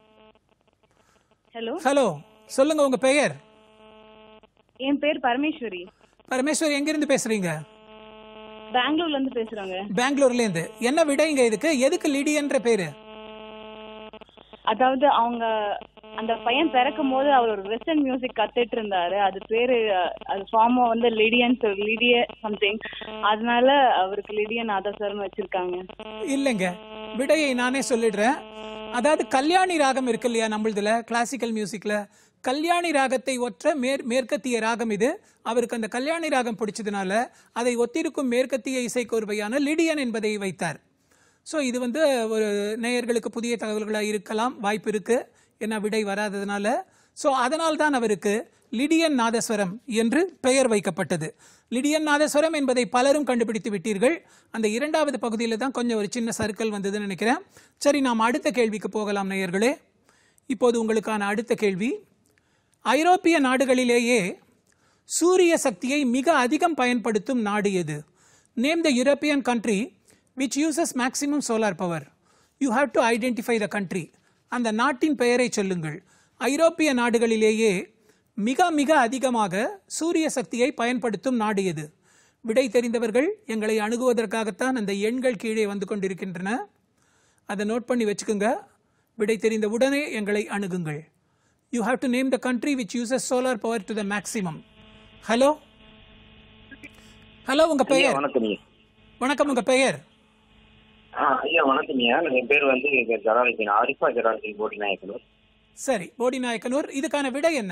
ஹலோ ஹலோ சொல்லுங்க உங்க பெயர் என் பேர் பரமேஸ்வரி பரமேஸ்வர் எங்கிருந்து பேசுறீங்க பெங்களூர்ல இருந்து பேசுறாங்க பெங்களூர்ல இருந்து என்ன விடைங்க இதுக்கு எதுக்கு லிடியன்ற பேரு அதாவது அவங்க அந்த பையன் பிறக்கும் போது அவர் ஒரு வெஸ்டர்ன் மியூசிக் கத்துட்டு இருந்தாரு அது பேரு அஹ், அது ஃபார்ம் வந்து லிடியன் லிடிய சம்திங் அதனால அவருக்கு லிடியன் நாதஸ்வரம் வச்சிருக்காங்க இல்லைங்க விடையை நானே சொல்லிடுறேன் அதாவது கல்யாணி ராகம் இருக்கு இல்லையா நம்மளதுல கிளாசிக்கல் மியூசிக்ல கல்யாணி ராகத்தை ஒற்ற மேற் மேற்கத்திய ராகம் இது அவருக்கு அந்த கல்யாணி ராகம் பிடிச்சதுனால அதை ஒத்திருக்கும் மேற்கத்திய இசைக்கோர்வையான லிடியன் என்பதை வைத்தார் ஸோ இது வந்து ஒரு நேயர்களுக்கு புதிய தகவல்களாக இருக்கலாம் வாய்ப்பு இருக்கு என்ன விடை வராததுனால ஸோ அதனால் தான் அவருக்கு லிடியன் நாதஸ்வரம் என்று பெயர் வைக்கப்பட்டது லிடியன் நாதஸ்வரம் என்பதை பலரும் கண்டுபிடித்து விட்டீர்கள் அந்த இரண்டாவது பகுதியில் தான் கொஞ்சம் ஒரு சின்ன சர்க்கிள் வந்ததுன்னு நினைக்கிறேன் சரி நாம் அடுத்த கேள்விக்கு போகலாம் நேயர்களே இப்போது உங்களுக்கான அடுத்த கேள்வி ஐரோப்பிய நாடுகளிலேயே சூரிய சக்தியை மிக அதிகம் பயன்படுத்தும் நாடு எது name the European country which uses maximum solar power you have to identify the country அந்த நாட்டின் பெயரை சொல்லுங்கள் ஐரோப்பிய நாடுகளிலேயே மிக மிக அதிகமாக சூரிய சக்தியை பயன்படுத்தும் நாடு எது விடை தெரிந்தவர்கள் எங்களை அணுகுவதற்காகத்தான் அந்த எண்கள் கீழே வந்து கொண்டிருக்கின்றன அதை நோட் பண்ணி வச்சுக்கோங்க விடை தெரிந்த உடனே எங்களை அணுகுங்கள் you have to name the country which uses solar power to the maximum hello hello உங்க ஐயா பெயர் வணக்கம் ஐயா வணக்கம் உங்க பெயர் ஆ ஐயா வணக்கம் ஐயா என் பேர் வந்து ஜலாலுதீன் ஆரிஃபா ஜலாலுதீன் போட்டி நாயக்கனூர் சரி போடி நாயக்கனூர் இதுக்கான விடை என்ன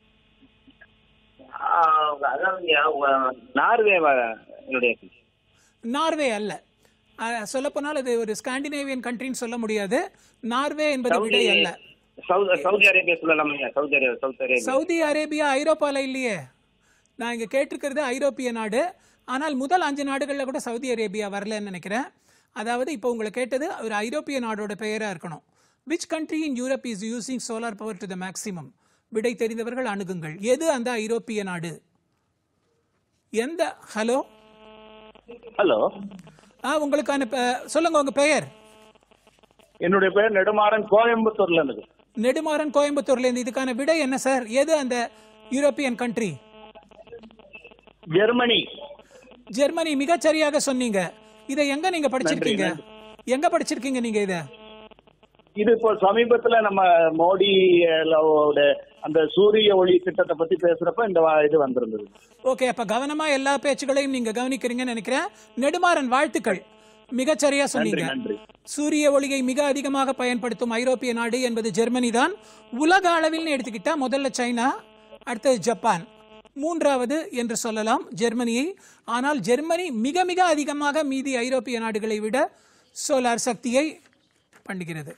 ஆ, அதாவது ஐயா உ- நார்வே வ- என்னுடைய நார்வே அல்ல அஹ், சொல்லப்போனால் இது ஒரு ஸ்காண்டினேவியன் கண்ட்ரின்னு சொல்ல முடியாது நார்வே என்பது சவுதி விடை அல்ல சவுதி சவுதி அரேபியா சொல்லலாம் ஐயா Saudi Arabia Saudi Arabia Saudi Arabia ஐரோப்பால இல்லையே நான் இங்க கேட்டிருக்கிறது ஐரோப்பிய நாடு ஆனால் முதல் அஞ்சு நாடுகளில் கூட சவுதி அரேபியா வரலன்னு நினைக்கிறேன் அதாவது இப்போ உங்களை கேட்டது ஒரு ஐரோப்பிய நாடோட பெயரா இருக்கணும் which country in Europe is using solar power to the maximum விடை தெரிந்தவர்கள் அணுகுங்கள் எது அந்த ஐரோப்பிய நாடு எந்த ஹலோ ஹலோ ஆ உங்களுக்கான பெ- சொல்லுங்க உங்க பெயர் என்னுடைய பேர் நெடுமாறன் கோயம்புத்தூர்ல இருந்து நெடுமாறன் கோயம்புத்தூர்ல இருந்து இதுக்கான விடை என்ன சார் எது அந்த யூரோப்பியன் கண்ட்ரி ஜெர்மனி ஜெர்மனி மிகச் சரியாக சொன்னீங்க இதை எங்க நீங்க படிச்சிருக்கீங்க எங்க படிச்சிருக்கீங்க நீங்க இத இது இப்போ சமீபத்துல நம்ம மோடி ஓட அந்த சூரிய ஒளி திட்டத்தை பத்தி பேசுறப்ப இந்த வா- இது வந்திருந்தது ஓகே அப்ப கவனமா எல்லா பேச்சுகளையும் நீங்க கவனிக்கிறீங்கன்னு நினைக்கிறேன் நெடுமாறன் வாழ்த்துக்கள் மிகச் சரியா சொன்னீங்க நன்றி சூரிய ஒளியை மிக அதிகமாக பயன்படுத்தும் ஐரோப்பிய நாடு என்பது ஜெர்மனி தான் உலக அளவில் எடுத்துக்கிட்டா முதல்ல சைனா அடுத்தது ஜப்பான் மூன்றாவது என்று சொல்லலாம் ஜெர்மனியை ஆனால் ஜெர்மனி மிக மிக அதிகமாக மீதி ஐரோப்பிய நாடுகளை விட சோலார் சக்தியை பண்ணுகிறது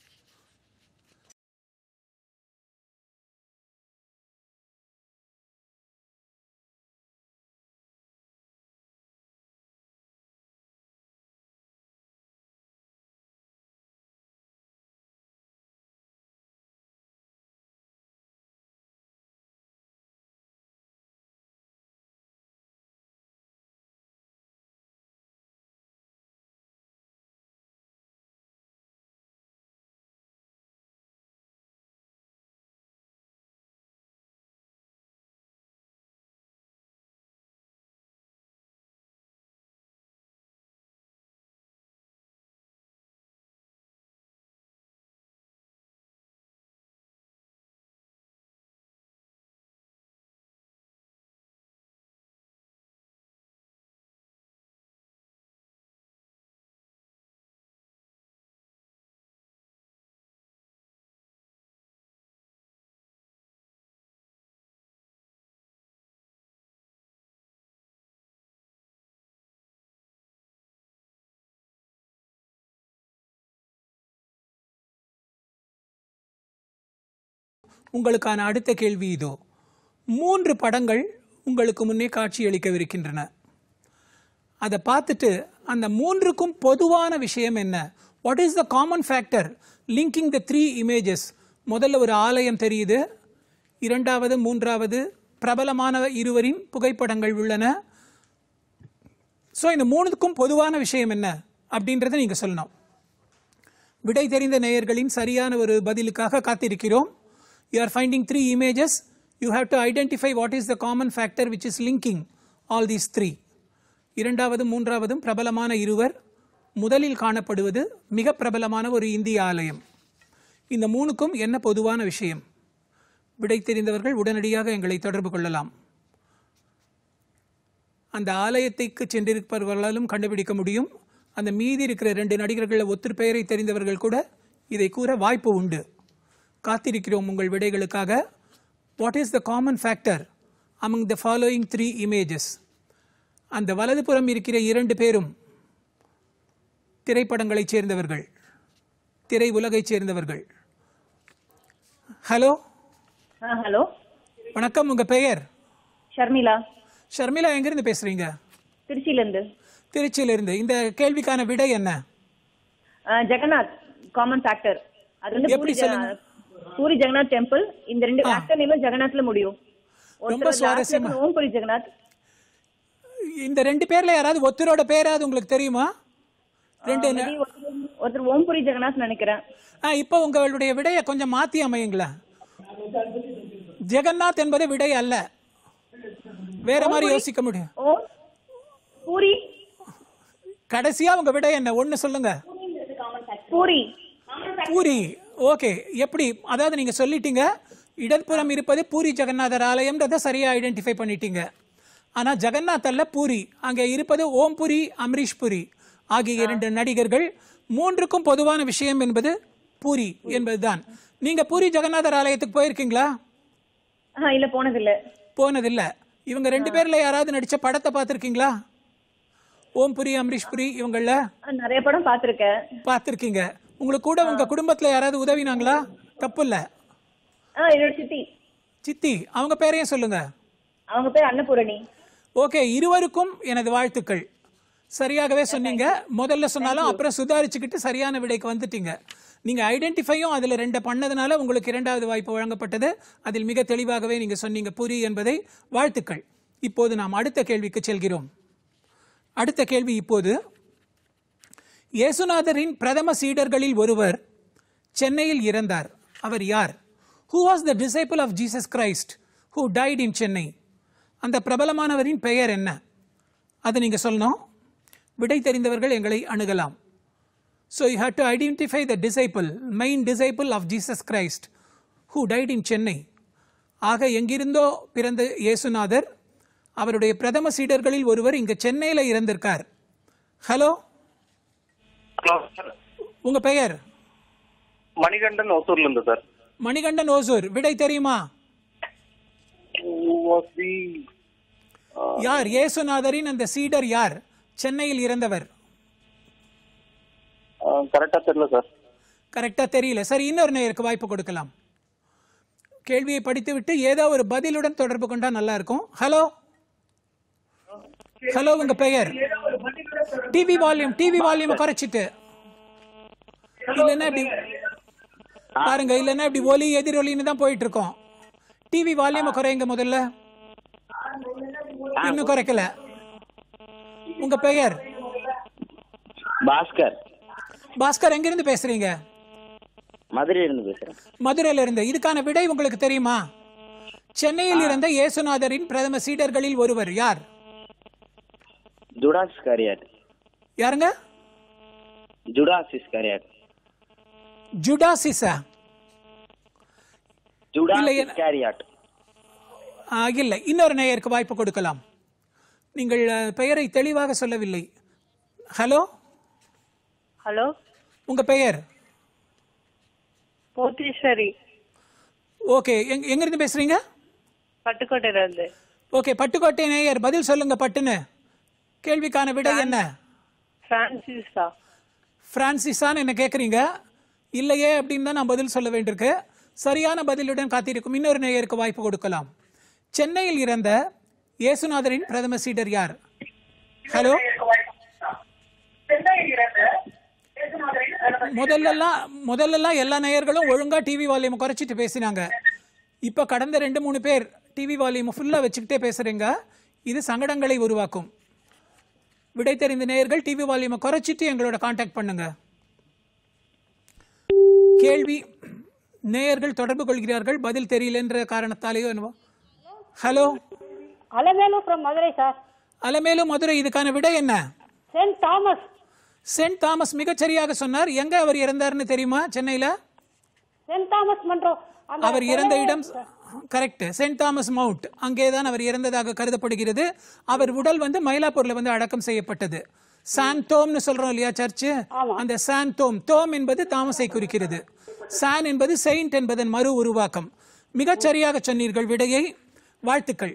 உங்களுக்கான அடுத்த கேள்வி இதோ மூன்று படங்கள் உங்களுக்கு முன்னே காட்சியளிக்கவிருக்கின்றன அதை பார்த்துட்டு அந்த மூன்றுக்கும் பொதுவான விஷயம் என்ன what is the common factor linking the three images முதல்ல ஒரு ஆலயம் தெரியுது இரண்டாவது மூன்றாவது பிரபலமான இருவரின் புகைப்படங்கள் உள்ளன ஸோ இந்த மூணுக்கும் பொதுவான விஷயம் என்ன அப்படின்றத நீங்கள் சொல்லணும் விடை தெரிந்த நேயர்களின் சரியான ஒரு பதிலுக்காக காத்திருக்கிறோம் you are finding three images you have to identify what is the common factor which is linking all these three இரண்டாவது மூன்றாவதும் பிரபலமான இருவர் முதலில் காணப்படுவது மிக பிரபலமான ஒரு இந்திய ஆலயம் இந்த மூணுக்கும் என்ன பொதுவான விஷயம் விடை தெரிந்தவர்கள் உடனடியாக எங்களை தொடர்பு கொள்ளலாம் அந்த ஆலயத்தைக்கு சென்றிருப்பவர்களாலும் கண்டுபிடிக்க முடியும் அந்த மீதி இருக்கிற ரெண்டு நடிகர்களில் ஒத்தர் பெயரை தெரிந்தவர்கள் கூட இதை கூற வாய்ப்பு உண்டு காத்திருக்கிறோம் உங்கள் விடைகளுக்காக what is the common factor among the following three images அந்த வலதுபுறம் இருக்கிற இரண்டு பேரும் திரைப்படங்களைச் சேர்ந்தவர்கள் திரை உலகைச் சேர்ந்தவர்கள் ஹலோ ஹலோ வணக்கம் உங்க பெயர் ஷர்மிளா ஷர்மிளா எங்கிருந்து பேசுறீங்க திருச்சியிலேருந்து திருச்சியிலிருந்து இந்த கேள்விக்கான விடை என்ன ஜெகநாத் காமன் ஃபேக்டர் அது வந்து எப்படி பூரி ஜ- சொல்லுங்க? பூரி ஜெகநாத் டெம்பிள் இந்த ரெண்டு ஃபேக்டர் நேமும் ஜெகநாத்ல முடியும் ரொம்ப ஒருத்தர் last சுவாரஸ்யமா. வந்து ஓம்புரி ஜெகநாத் இந்த ரெண்டு பேர்ல யாராவது ஒருத்தரோட பேராவது உங்களுக்கு தெரியுமா ரெண்டு ந- maybe ஒருத்தர் ஒருத்தர் ஓம்புரி ஜெகநாத் நினைக்கிறேன் ஆ, இப்போ உங்களுடைய விடையை கொஞ்சம் மாத்தி அமையுங்களேன் ஜெகநாத் என்பது விடை அல்ல வேற மாதிரி யோசிக்க முடியும் ஓ பூரி கடைசியா உங்க விடை என்ன ஒண்ணு சொல்லுங்க பூரி பூரி ஓகே எப்படி அதாவது நீங்க சொல்லிட்டீங்க இடதுபுறம் இருப்பது பூரி ஜெகநாதர் ஆலயம்ன்றதை சரியா ஐடென்டிஃபை பண்ணிட்டீங்க ஆனா ஜெகநாத் அல்ல பூரி அங்கே இருப்பது ஓம்புரி அமரீஷ் புரி ஆகிய இரண்டு நடிகர்கள் மூன்றுக்கும் பொதுவான விஷயம் என்பது பூரி என்பதுதான் நீங்க பூரி ஜெகநாதர் ஆலயத்துக்கு போயிருக்கீங்களா ஆஹ் இல்ல போனதில்ல போனதில்ல இவங்க ரெண்டு பேர்ல யாராவது நடிச்ச படத்தை பார்த்திருக்கீங்களா ஓம்புரி அமரீஷ் புரி இவங்கள ஆஹ் நிறைய படம் பார்த்திருக்கேன் பார்த்திருக்கீங்க உங்களுக்கு கூட உங்க குடும்பத்துல யாராவது உதவினாங்களா தப்பு இல்ல ஆஹ் என்னோட சித்தி சித்தி அவங்க பேரையும் சொல்லுங்க அவங்க பேர் அன்னபூரணி ஓகே இருவருக்கும் எனது வாழ்த்துக்கள் சரியாகவே சொன்னீங்க முதல்ல சொன்னாலும் அப்புறம் சுதாரிச்சுக்கிட்டு சரியான விடைக்கு வந்துட்டீங்க நீங்க ஐடென்டிஃபையும் அதுல ரெண்டை பண்ணதுனால உங்களுக்கு இரண்டாவது வாய்ப்பு வழங்கப்பட்டது அதில் மிக தெளிவாகவே நீங்க சொன்னீங்க புரி என்பதை வாழ்த்துக்கள் இப்போது நாம் அடுத்த கேள்விக்கு செல்கிறோம் அடுத்த கேள்வி இப்போது இயேசுநாதரின் பிரதம சீடர்களில் ஒருவர் சென்னையில் இறந்தார் அவர் யார் who was the disciple of Jesus Christ who died in Chennai அந்த பிரபலமானவரின் பெயர் என்ன அதை நீங்கள் சொல்லணும் விடை தெரிந்தவர்கள் எங்களை அணுகலாம் so you have to identify the disciple main disciple of Jesus Christ who died in Chennai ஆக எங்கிருந்தோ பிறந்த இயேசுநாதர் அவருடைய பிரதம சீடர்களில் ஒருவர் இங்க சென்னையில இறந்திருக்கார் ஹலோ உங்க பெயர் மணிகண்டன் ஒசூர்ல இருந்து சார் மணிகண்டன் ஓசூர் விடை தெரியுமா யார் இயேசுநாதரின் அந்த சீடர் யார் சென்னையில் இறந்தவர் கரெக்டா தெரியல சார் கரெக்டா தெரியல சரி இன்னொரு நேயருக்கு வாய்ப்பு கொடுக்கலாம் கேள்வியை படித்துவிட்டு ஏதோ ஒரு பதிலுடன் தொடர்பு கொண்டா நல்லா இருக்கும் ஹலோ ஹலோ உங்க பெயர் டிவி வால்யூம் டிவி வால்யூம் குறைச்சிட்டு இல்லைன்னா இப்படி பாருங்க இல்லைன்னா இப்படி ஒலி எதிரொலின்னு தான் போயிட்டு இருக்கோம் டிவி வால்யூம் குறையுங்க முதல்ல இன்னும் குறைக்கல உங்க பெயர் பாஸ்கர் பாஸ்கர் எங்கிருந்து பேசுறீங்க மதுரையில இருந்து பேசுறேன் மதுரையில இருந்து இதுக்கான விடை உங்களுக்கு தெரியுமா சென்னையில் இருந்த இயேசுநாதரின் பிரதம சீடர்களில் ஒருவர் யார் ஜுடாஸ் கரியாட் யாருங்க ஜுடாஸ் இஸ்கரியாட் ஜுடாசிஸா ஜுடாஸ் இல்லை, இஸ்கரியாட் ஆ, இல்லை இன்னொரு நேயருக்கு வாய்ப்பு கொடுக்கலாம் நீங்கள் அஹ், பெயரை தெளிவாக சொல்லவில்லை ஹலோ ஹலோ உங்க பெயர் போத்தீஸ்வரி ஓகே எங்க எங்கிருந்து பேசுறீங்க பட்டுக்கோட்டையில இருந்து ஓகே பட்டுக்கோட்டை நேயர் பதில் சொல்லுங்க பட்டுன்னு கேள்விக்கான விடை என்ன பிரான்சிஸா பிரான்சிஸான்னு என்ன கேட்குறீங்க இல்லையே அப்படின்னு தான் நான் பதில் சொல்ல வேண்டியிருக்கு சரியான பதிலுடன் காத்திருக்கும் இன்னொரு நேயருக்கு வாய்ப்பு கொடுக்கலாம் சென்னையில் இறந்த இயேசுநாதரின் பிரதம சீடர் யார் ஹலோ முதல்லலாம் முதல்லலாம் எல்லா நேயர்களும் ஒழுங்கா டிவி வால்யூம் குறைச்சிட்டு பேசினாங்க இப்போ கடந்த ரெண்டு மூணு பேர் டிவி வால்யூம் ஃபுல்லாக வச்சுக்கிட்டே பேசுறீங்க இது சங்கடங்களை உருவாக்கும் விடை தெரிந்த நேயர்கள் டிவி வால்யூமை குறைச்சிட்டு எங்களோட காண்டாக்ட் பண்ணுங்க கேள்வி நேயர்கள் தொடர்பு கொள்கிறார்கள் பதில் தெரியலன்ற காரணத்தாலேயோ என்னவோ hello Alamelu from Madurai sir Alamelu Madurai இதுக்கான விடை என்ன சென்ட் தாமஸ் சென்ட் தாமஸ் மிகச்சரியாக சொன்னார் எங்க அவர் இறந்தார்னு தெரியுமா சென்னையில சென்ட் தாமஸ் மன்றம் அந்த அவர் இறந்த இடம் கரெக்ட் சென்ட் தாமஸ் மவுண்ட் அங்கேதான் அவர் இறந்ததாக கருதப்படுகிறது அவர் உடல் வந்து மயிலாப்பூர்ல வந்து அடக்கம் செய்யப்பட்டது சாந்தோம்னு சொல்றோம் இல்லையா சர்ச்சு அந்த சாந்தோம் தோம் என்பது தாமஸை குறிக்கிறது சான் என்பது செயின்ட் என்பதன் மறு உருவாக்கம் மிகச் சரியாக சொன்னீர்கள் விடையை வாழ்த்துக்கள்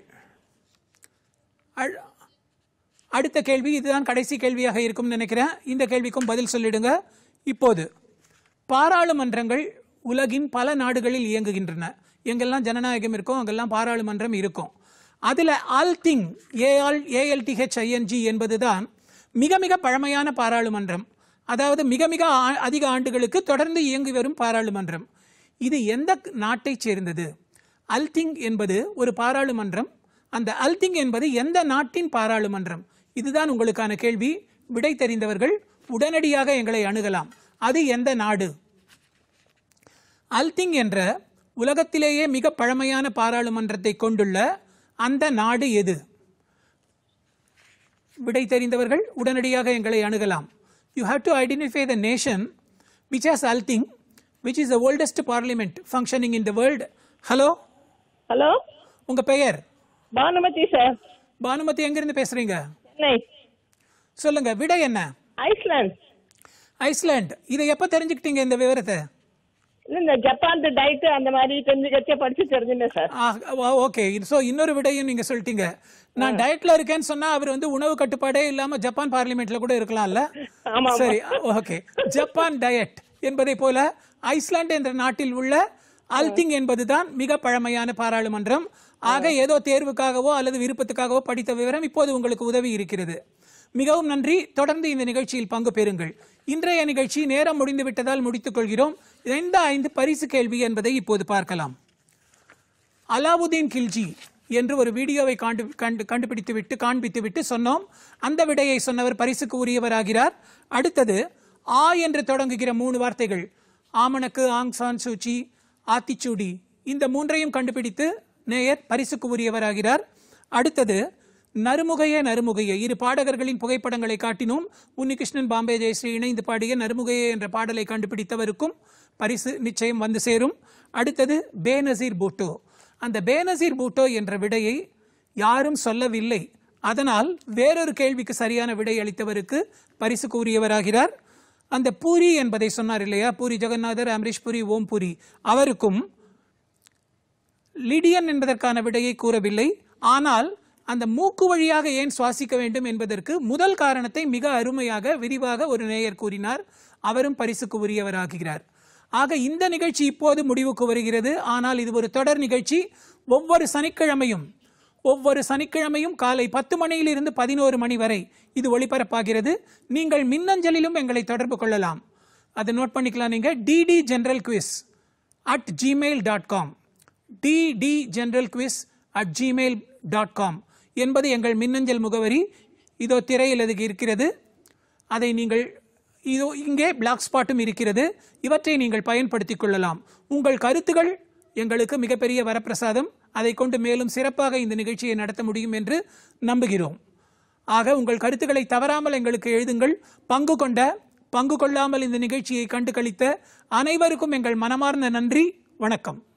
அ- அடுத்த கேள்வி இதுதான் கடைசி கேள்வியாக இருக்கும்னு நினைக்கிறேன் இந்த கேள்விக்கும் பதில் சொல்லிடுங்க இப்போது பாராளுமன்றங்கள் உலகின் பல நாடுகளில் இயங்குகின்றன எங்கெல்லாம் ஜனநாயகம் இருக்கோ அங்கெல்லாம் பாராளுமன்றம் இருக்கும் அதில் ஆல்திங் ஏஆல் ஏஎல்டிஹெச் ஐஎன்ஜி என்பதுதான் மிக மிக பழமையான பாராளுமன்றம் அதாவது மிக மிக ஆ- அதிக ஆண்டுகளுக்கு தொடர்ந்து இயங்கி வரும் பாராளுமன்றம் இது எந்த நாட்டைச் சேர்ந்தது அல்திங் என்பது ஒரு பாராளுமன்றம் அந்த அல்திங் என்பது எந்த நாட்டின் பாராளுமன்றம் இதுதான் உங்களுக்கான கேள்வி விடை தெரிந்தவர்கள் உடனடியாக எங்களை அணுகலாம் அது எந்த நாடு அல்திங் என்ற உலகத்திலேயே மிக பழமையான பாராளுமன்றத்தை கொண்டுள்ள அந்த நாடு எது விடை தெரிந்தவர்கள் உடனடியாக எங்களை அணுகலாம் you have to identify the nation which has Althing which is the oldest parliament functioning in the world hello hello உங்க பெயர் பானுமதி சார் பானுமதி எங்கிருந்து பேசுறீங்க சென்னை சொல்லுங்க விடை என்ன ஐஸ்லாந்து ஐஸ்லாண்ட் இதை எப்ப தெரிஞ்சுக்கிட்டீங்க இந்த விவரத்தை இல்ல இந்த ஜப்பான் டயட் அந்த மாதிரி கொஞ்சம் கச்சா படிச்சு தெரிஞ்சுட்டேன் சார் ஓகே ஸோ இன்னொரு விடையும் நீங்க சொல்லிட்டீங்க நான் டயட்ல இருக்கேன்னு சொன்னா அவர் வந்து உணவு கட்டுப்பாடே இல்லாம ஜப்பான் பார்லிமெண்ட்ல கூட இருக்கலாம்ல ஆமா, ஆமா. சரி ஓகே ஜப்பான் டயட் என்பதை போல ஐஸ்லாந்து என்ற நாட்டில் உள்ள அல்திங் என்பதுதான் மிக பழமையான பாராளுமன்றம் ஆக ஏதோ தேர்வுக்காகவோ அல்லது விருப்பத்துக்காகவோ படித்த விவரம் இப்போது உங்களுக்கு உதவி இருக்கிறது மிகவும் நன்றி தொடர்ந்து இந்த நிகழ்ச்சியில் பங்கு பெறுங்கள் இன்றைய நிகழ்ச்சி நேரம் முடிந்து விட்டதால் முடித்துக் கொள்கிறோம் எந்த ஐந்து பரிசு கேள்வி என்பதை இப்போது பார்க்கலாம் அலாவுதீன் கில்ஜி என்று ஒரு வீடியோவை காண்டு கண்டு கண்டுபிடித்து விட்டு காண்பித்து விட்டு சொன்னோம் அந்த விடையை சொன்னவர் பரிசுக்கு உரியவராகிறார் அடுத்தது ஆ என்று தொடங்குகிற மூணு வார்த்தைகள் ஆமணக்கு ஆங் சான் சூச்சி ஆத்திச்சூடி இந்த மூன்றையும் கண்டுபிடித்து நேயர் பரிசுக்கு உரியவராகிறார் அடுத்தது நறுமுகையே நறுமுகையே இரு பாடகர்களின் புகைப்படங்களை காட்டினோம் உன்னிகிருஷ்ணன் பாம்பே ஜெயஸ்ரீ இணைந்து பாடிய நறுமுகையே என்ற பாடலை கண்டுபிடித்தவருக்கும் பரிசு நிச்சயம் வந்து சேரும் அடுத்தது பேனசீர் பூட்டோ அந்த பேனசீர் பூட்டோ என்ற விடையை யாரும் சொல்லவில்லை அதனால் வேறொரு கேள்விக்கு சரியான விடை அளித்தவருக்கு பரிசு கூறியவராகிறார் அந்த பூரி என்பதை சொன்னார் இல்லையா பூரி ஜெகநாதர் அமரீஷ் பூரி ஓம் பூரி அவருக்கும் லிடியன் என்பதற்கான விடையை கூறவில்லை ஆனால் அந்த மூக்கு வழியாக ஏன் சுவாசிக்க வேண்டும் என்பதற்கு முதல் காரணத்தை மிக அருமையாக விரிவாக ஒரு நேயர் கூறினார் அவரும் பரிசுக்கு உரியவராகிறார் ஆக இந்த நிகழ்ச்சி இப்போது முடிவுக்கு வருகிறது ஆனால் இது ஒரு தொடர் நிகழ்ச்சி ஒவ்வொரு சனிக்கிழமையும் ஒவ்வொரு சனிக்கிழமையும் காலை பத்து மணியிலிருந்து பதினோரு மணி வரை இது ஒளிபரப்பாகிறது நீங்கள் மின்னஞ்சலிலும் எங்களை தொடர்பு கொள்ளலாம் அதை நோட் பண்ணிக்கலாம் நீங்க DD general quiz at Gmail dot com DD general quiz at Gmail dot com என்பது எங்கள் மின்னஞ்சல் முகவரி இதோ திரையில் அது இருக்கிறது அதை நீங்கள் இதோ இங்கே பிளாக் ஸ்பாட்டும் இருக்கிறது இவற்றை நீங்கள் பயன்படுத்திக் கொள்ளலாம் உங்கள் கருத்துகள் எங்களுக்கு மிகப்பெரிய வரப்பிரசாதம் அதை கொண்டு மேலும் சிறப்பாக இந்த நிகழ்ச்சியை நடத்த முடியும் என்று நம்புகிறோம் ஆக உங்கள் கருத்துக்களை தவறாமல் எங்களுக்கு எழுதுங்கள் பங்கு கொண்ட பங்கு கொள்ளாமல் இந்த நிகழ்ச்சியை கண்டு கழித்த அனைவருக்கும் எங்கள் மனமார்ந்த நன்றி வணக்கம்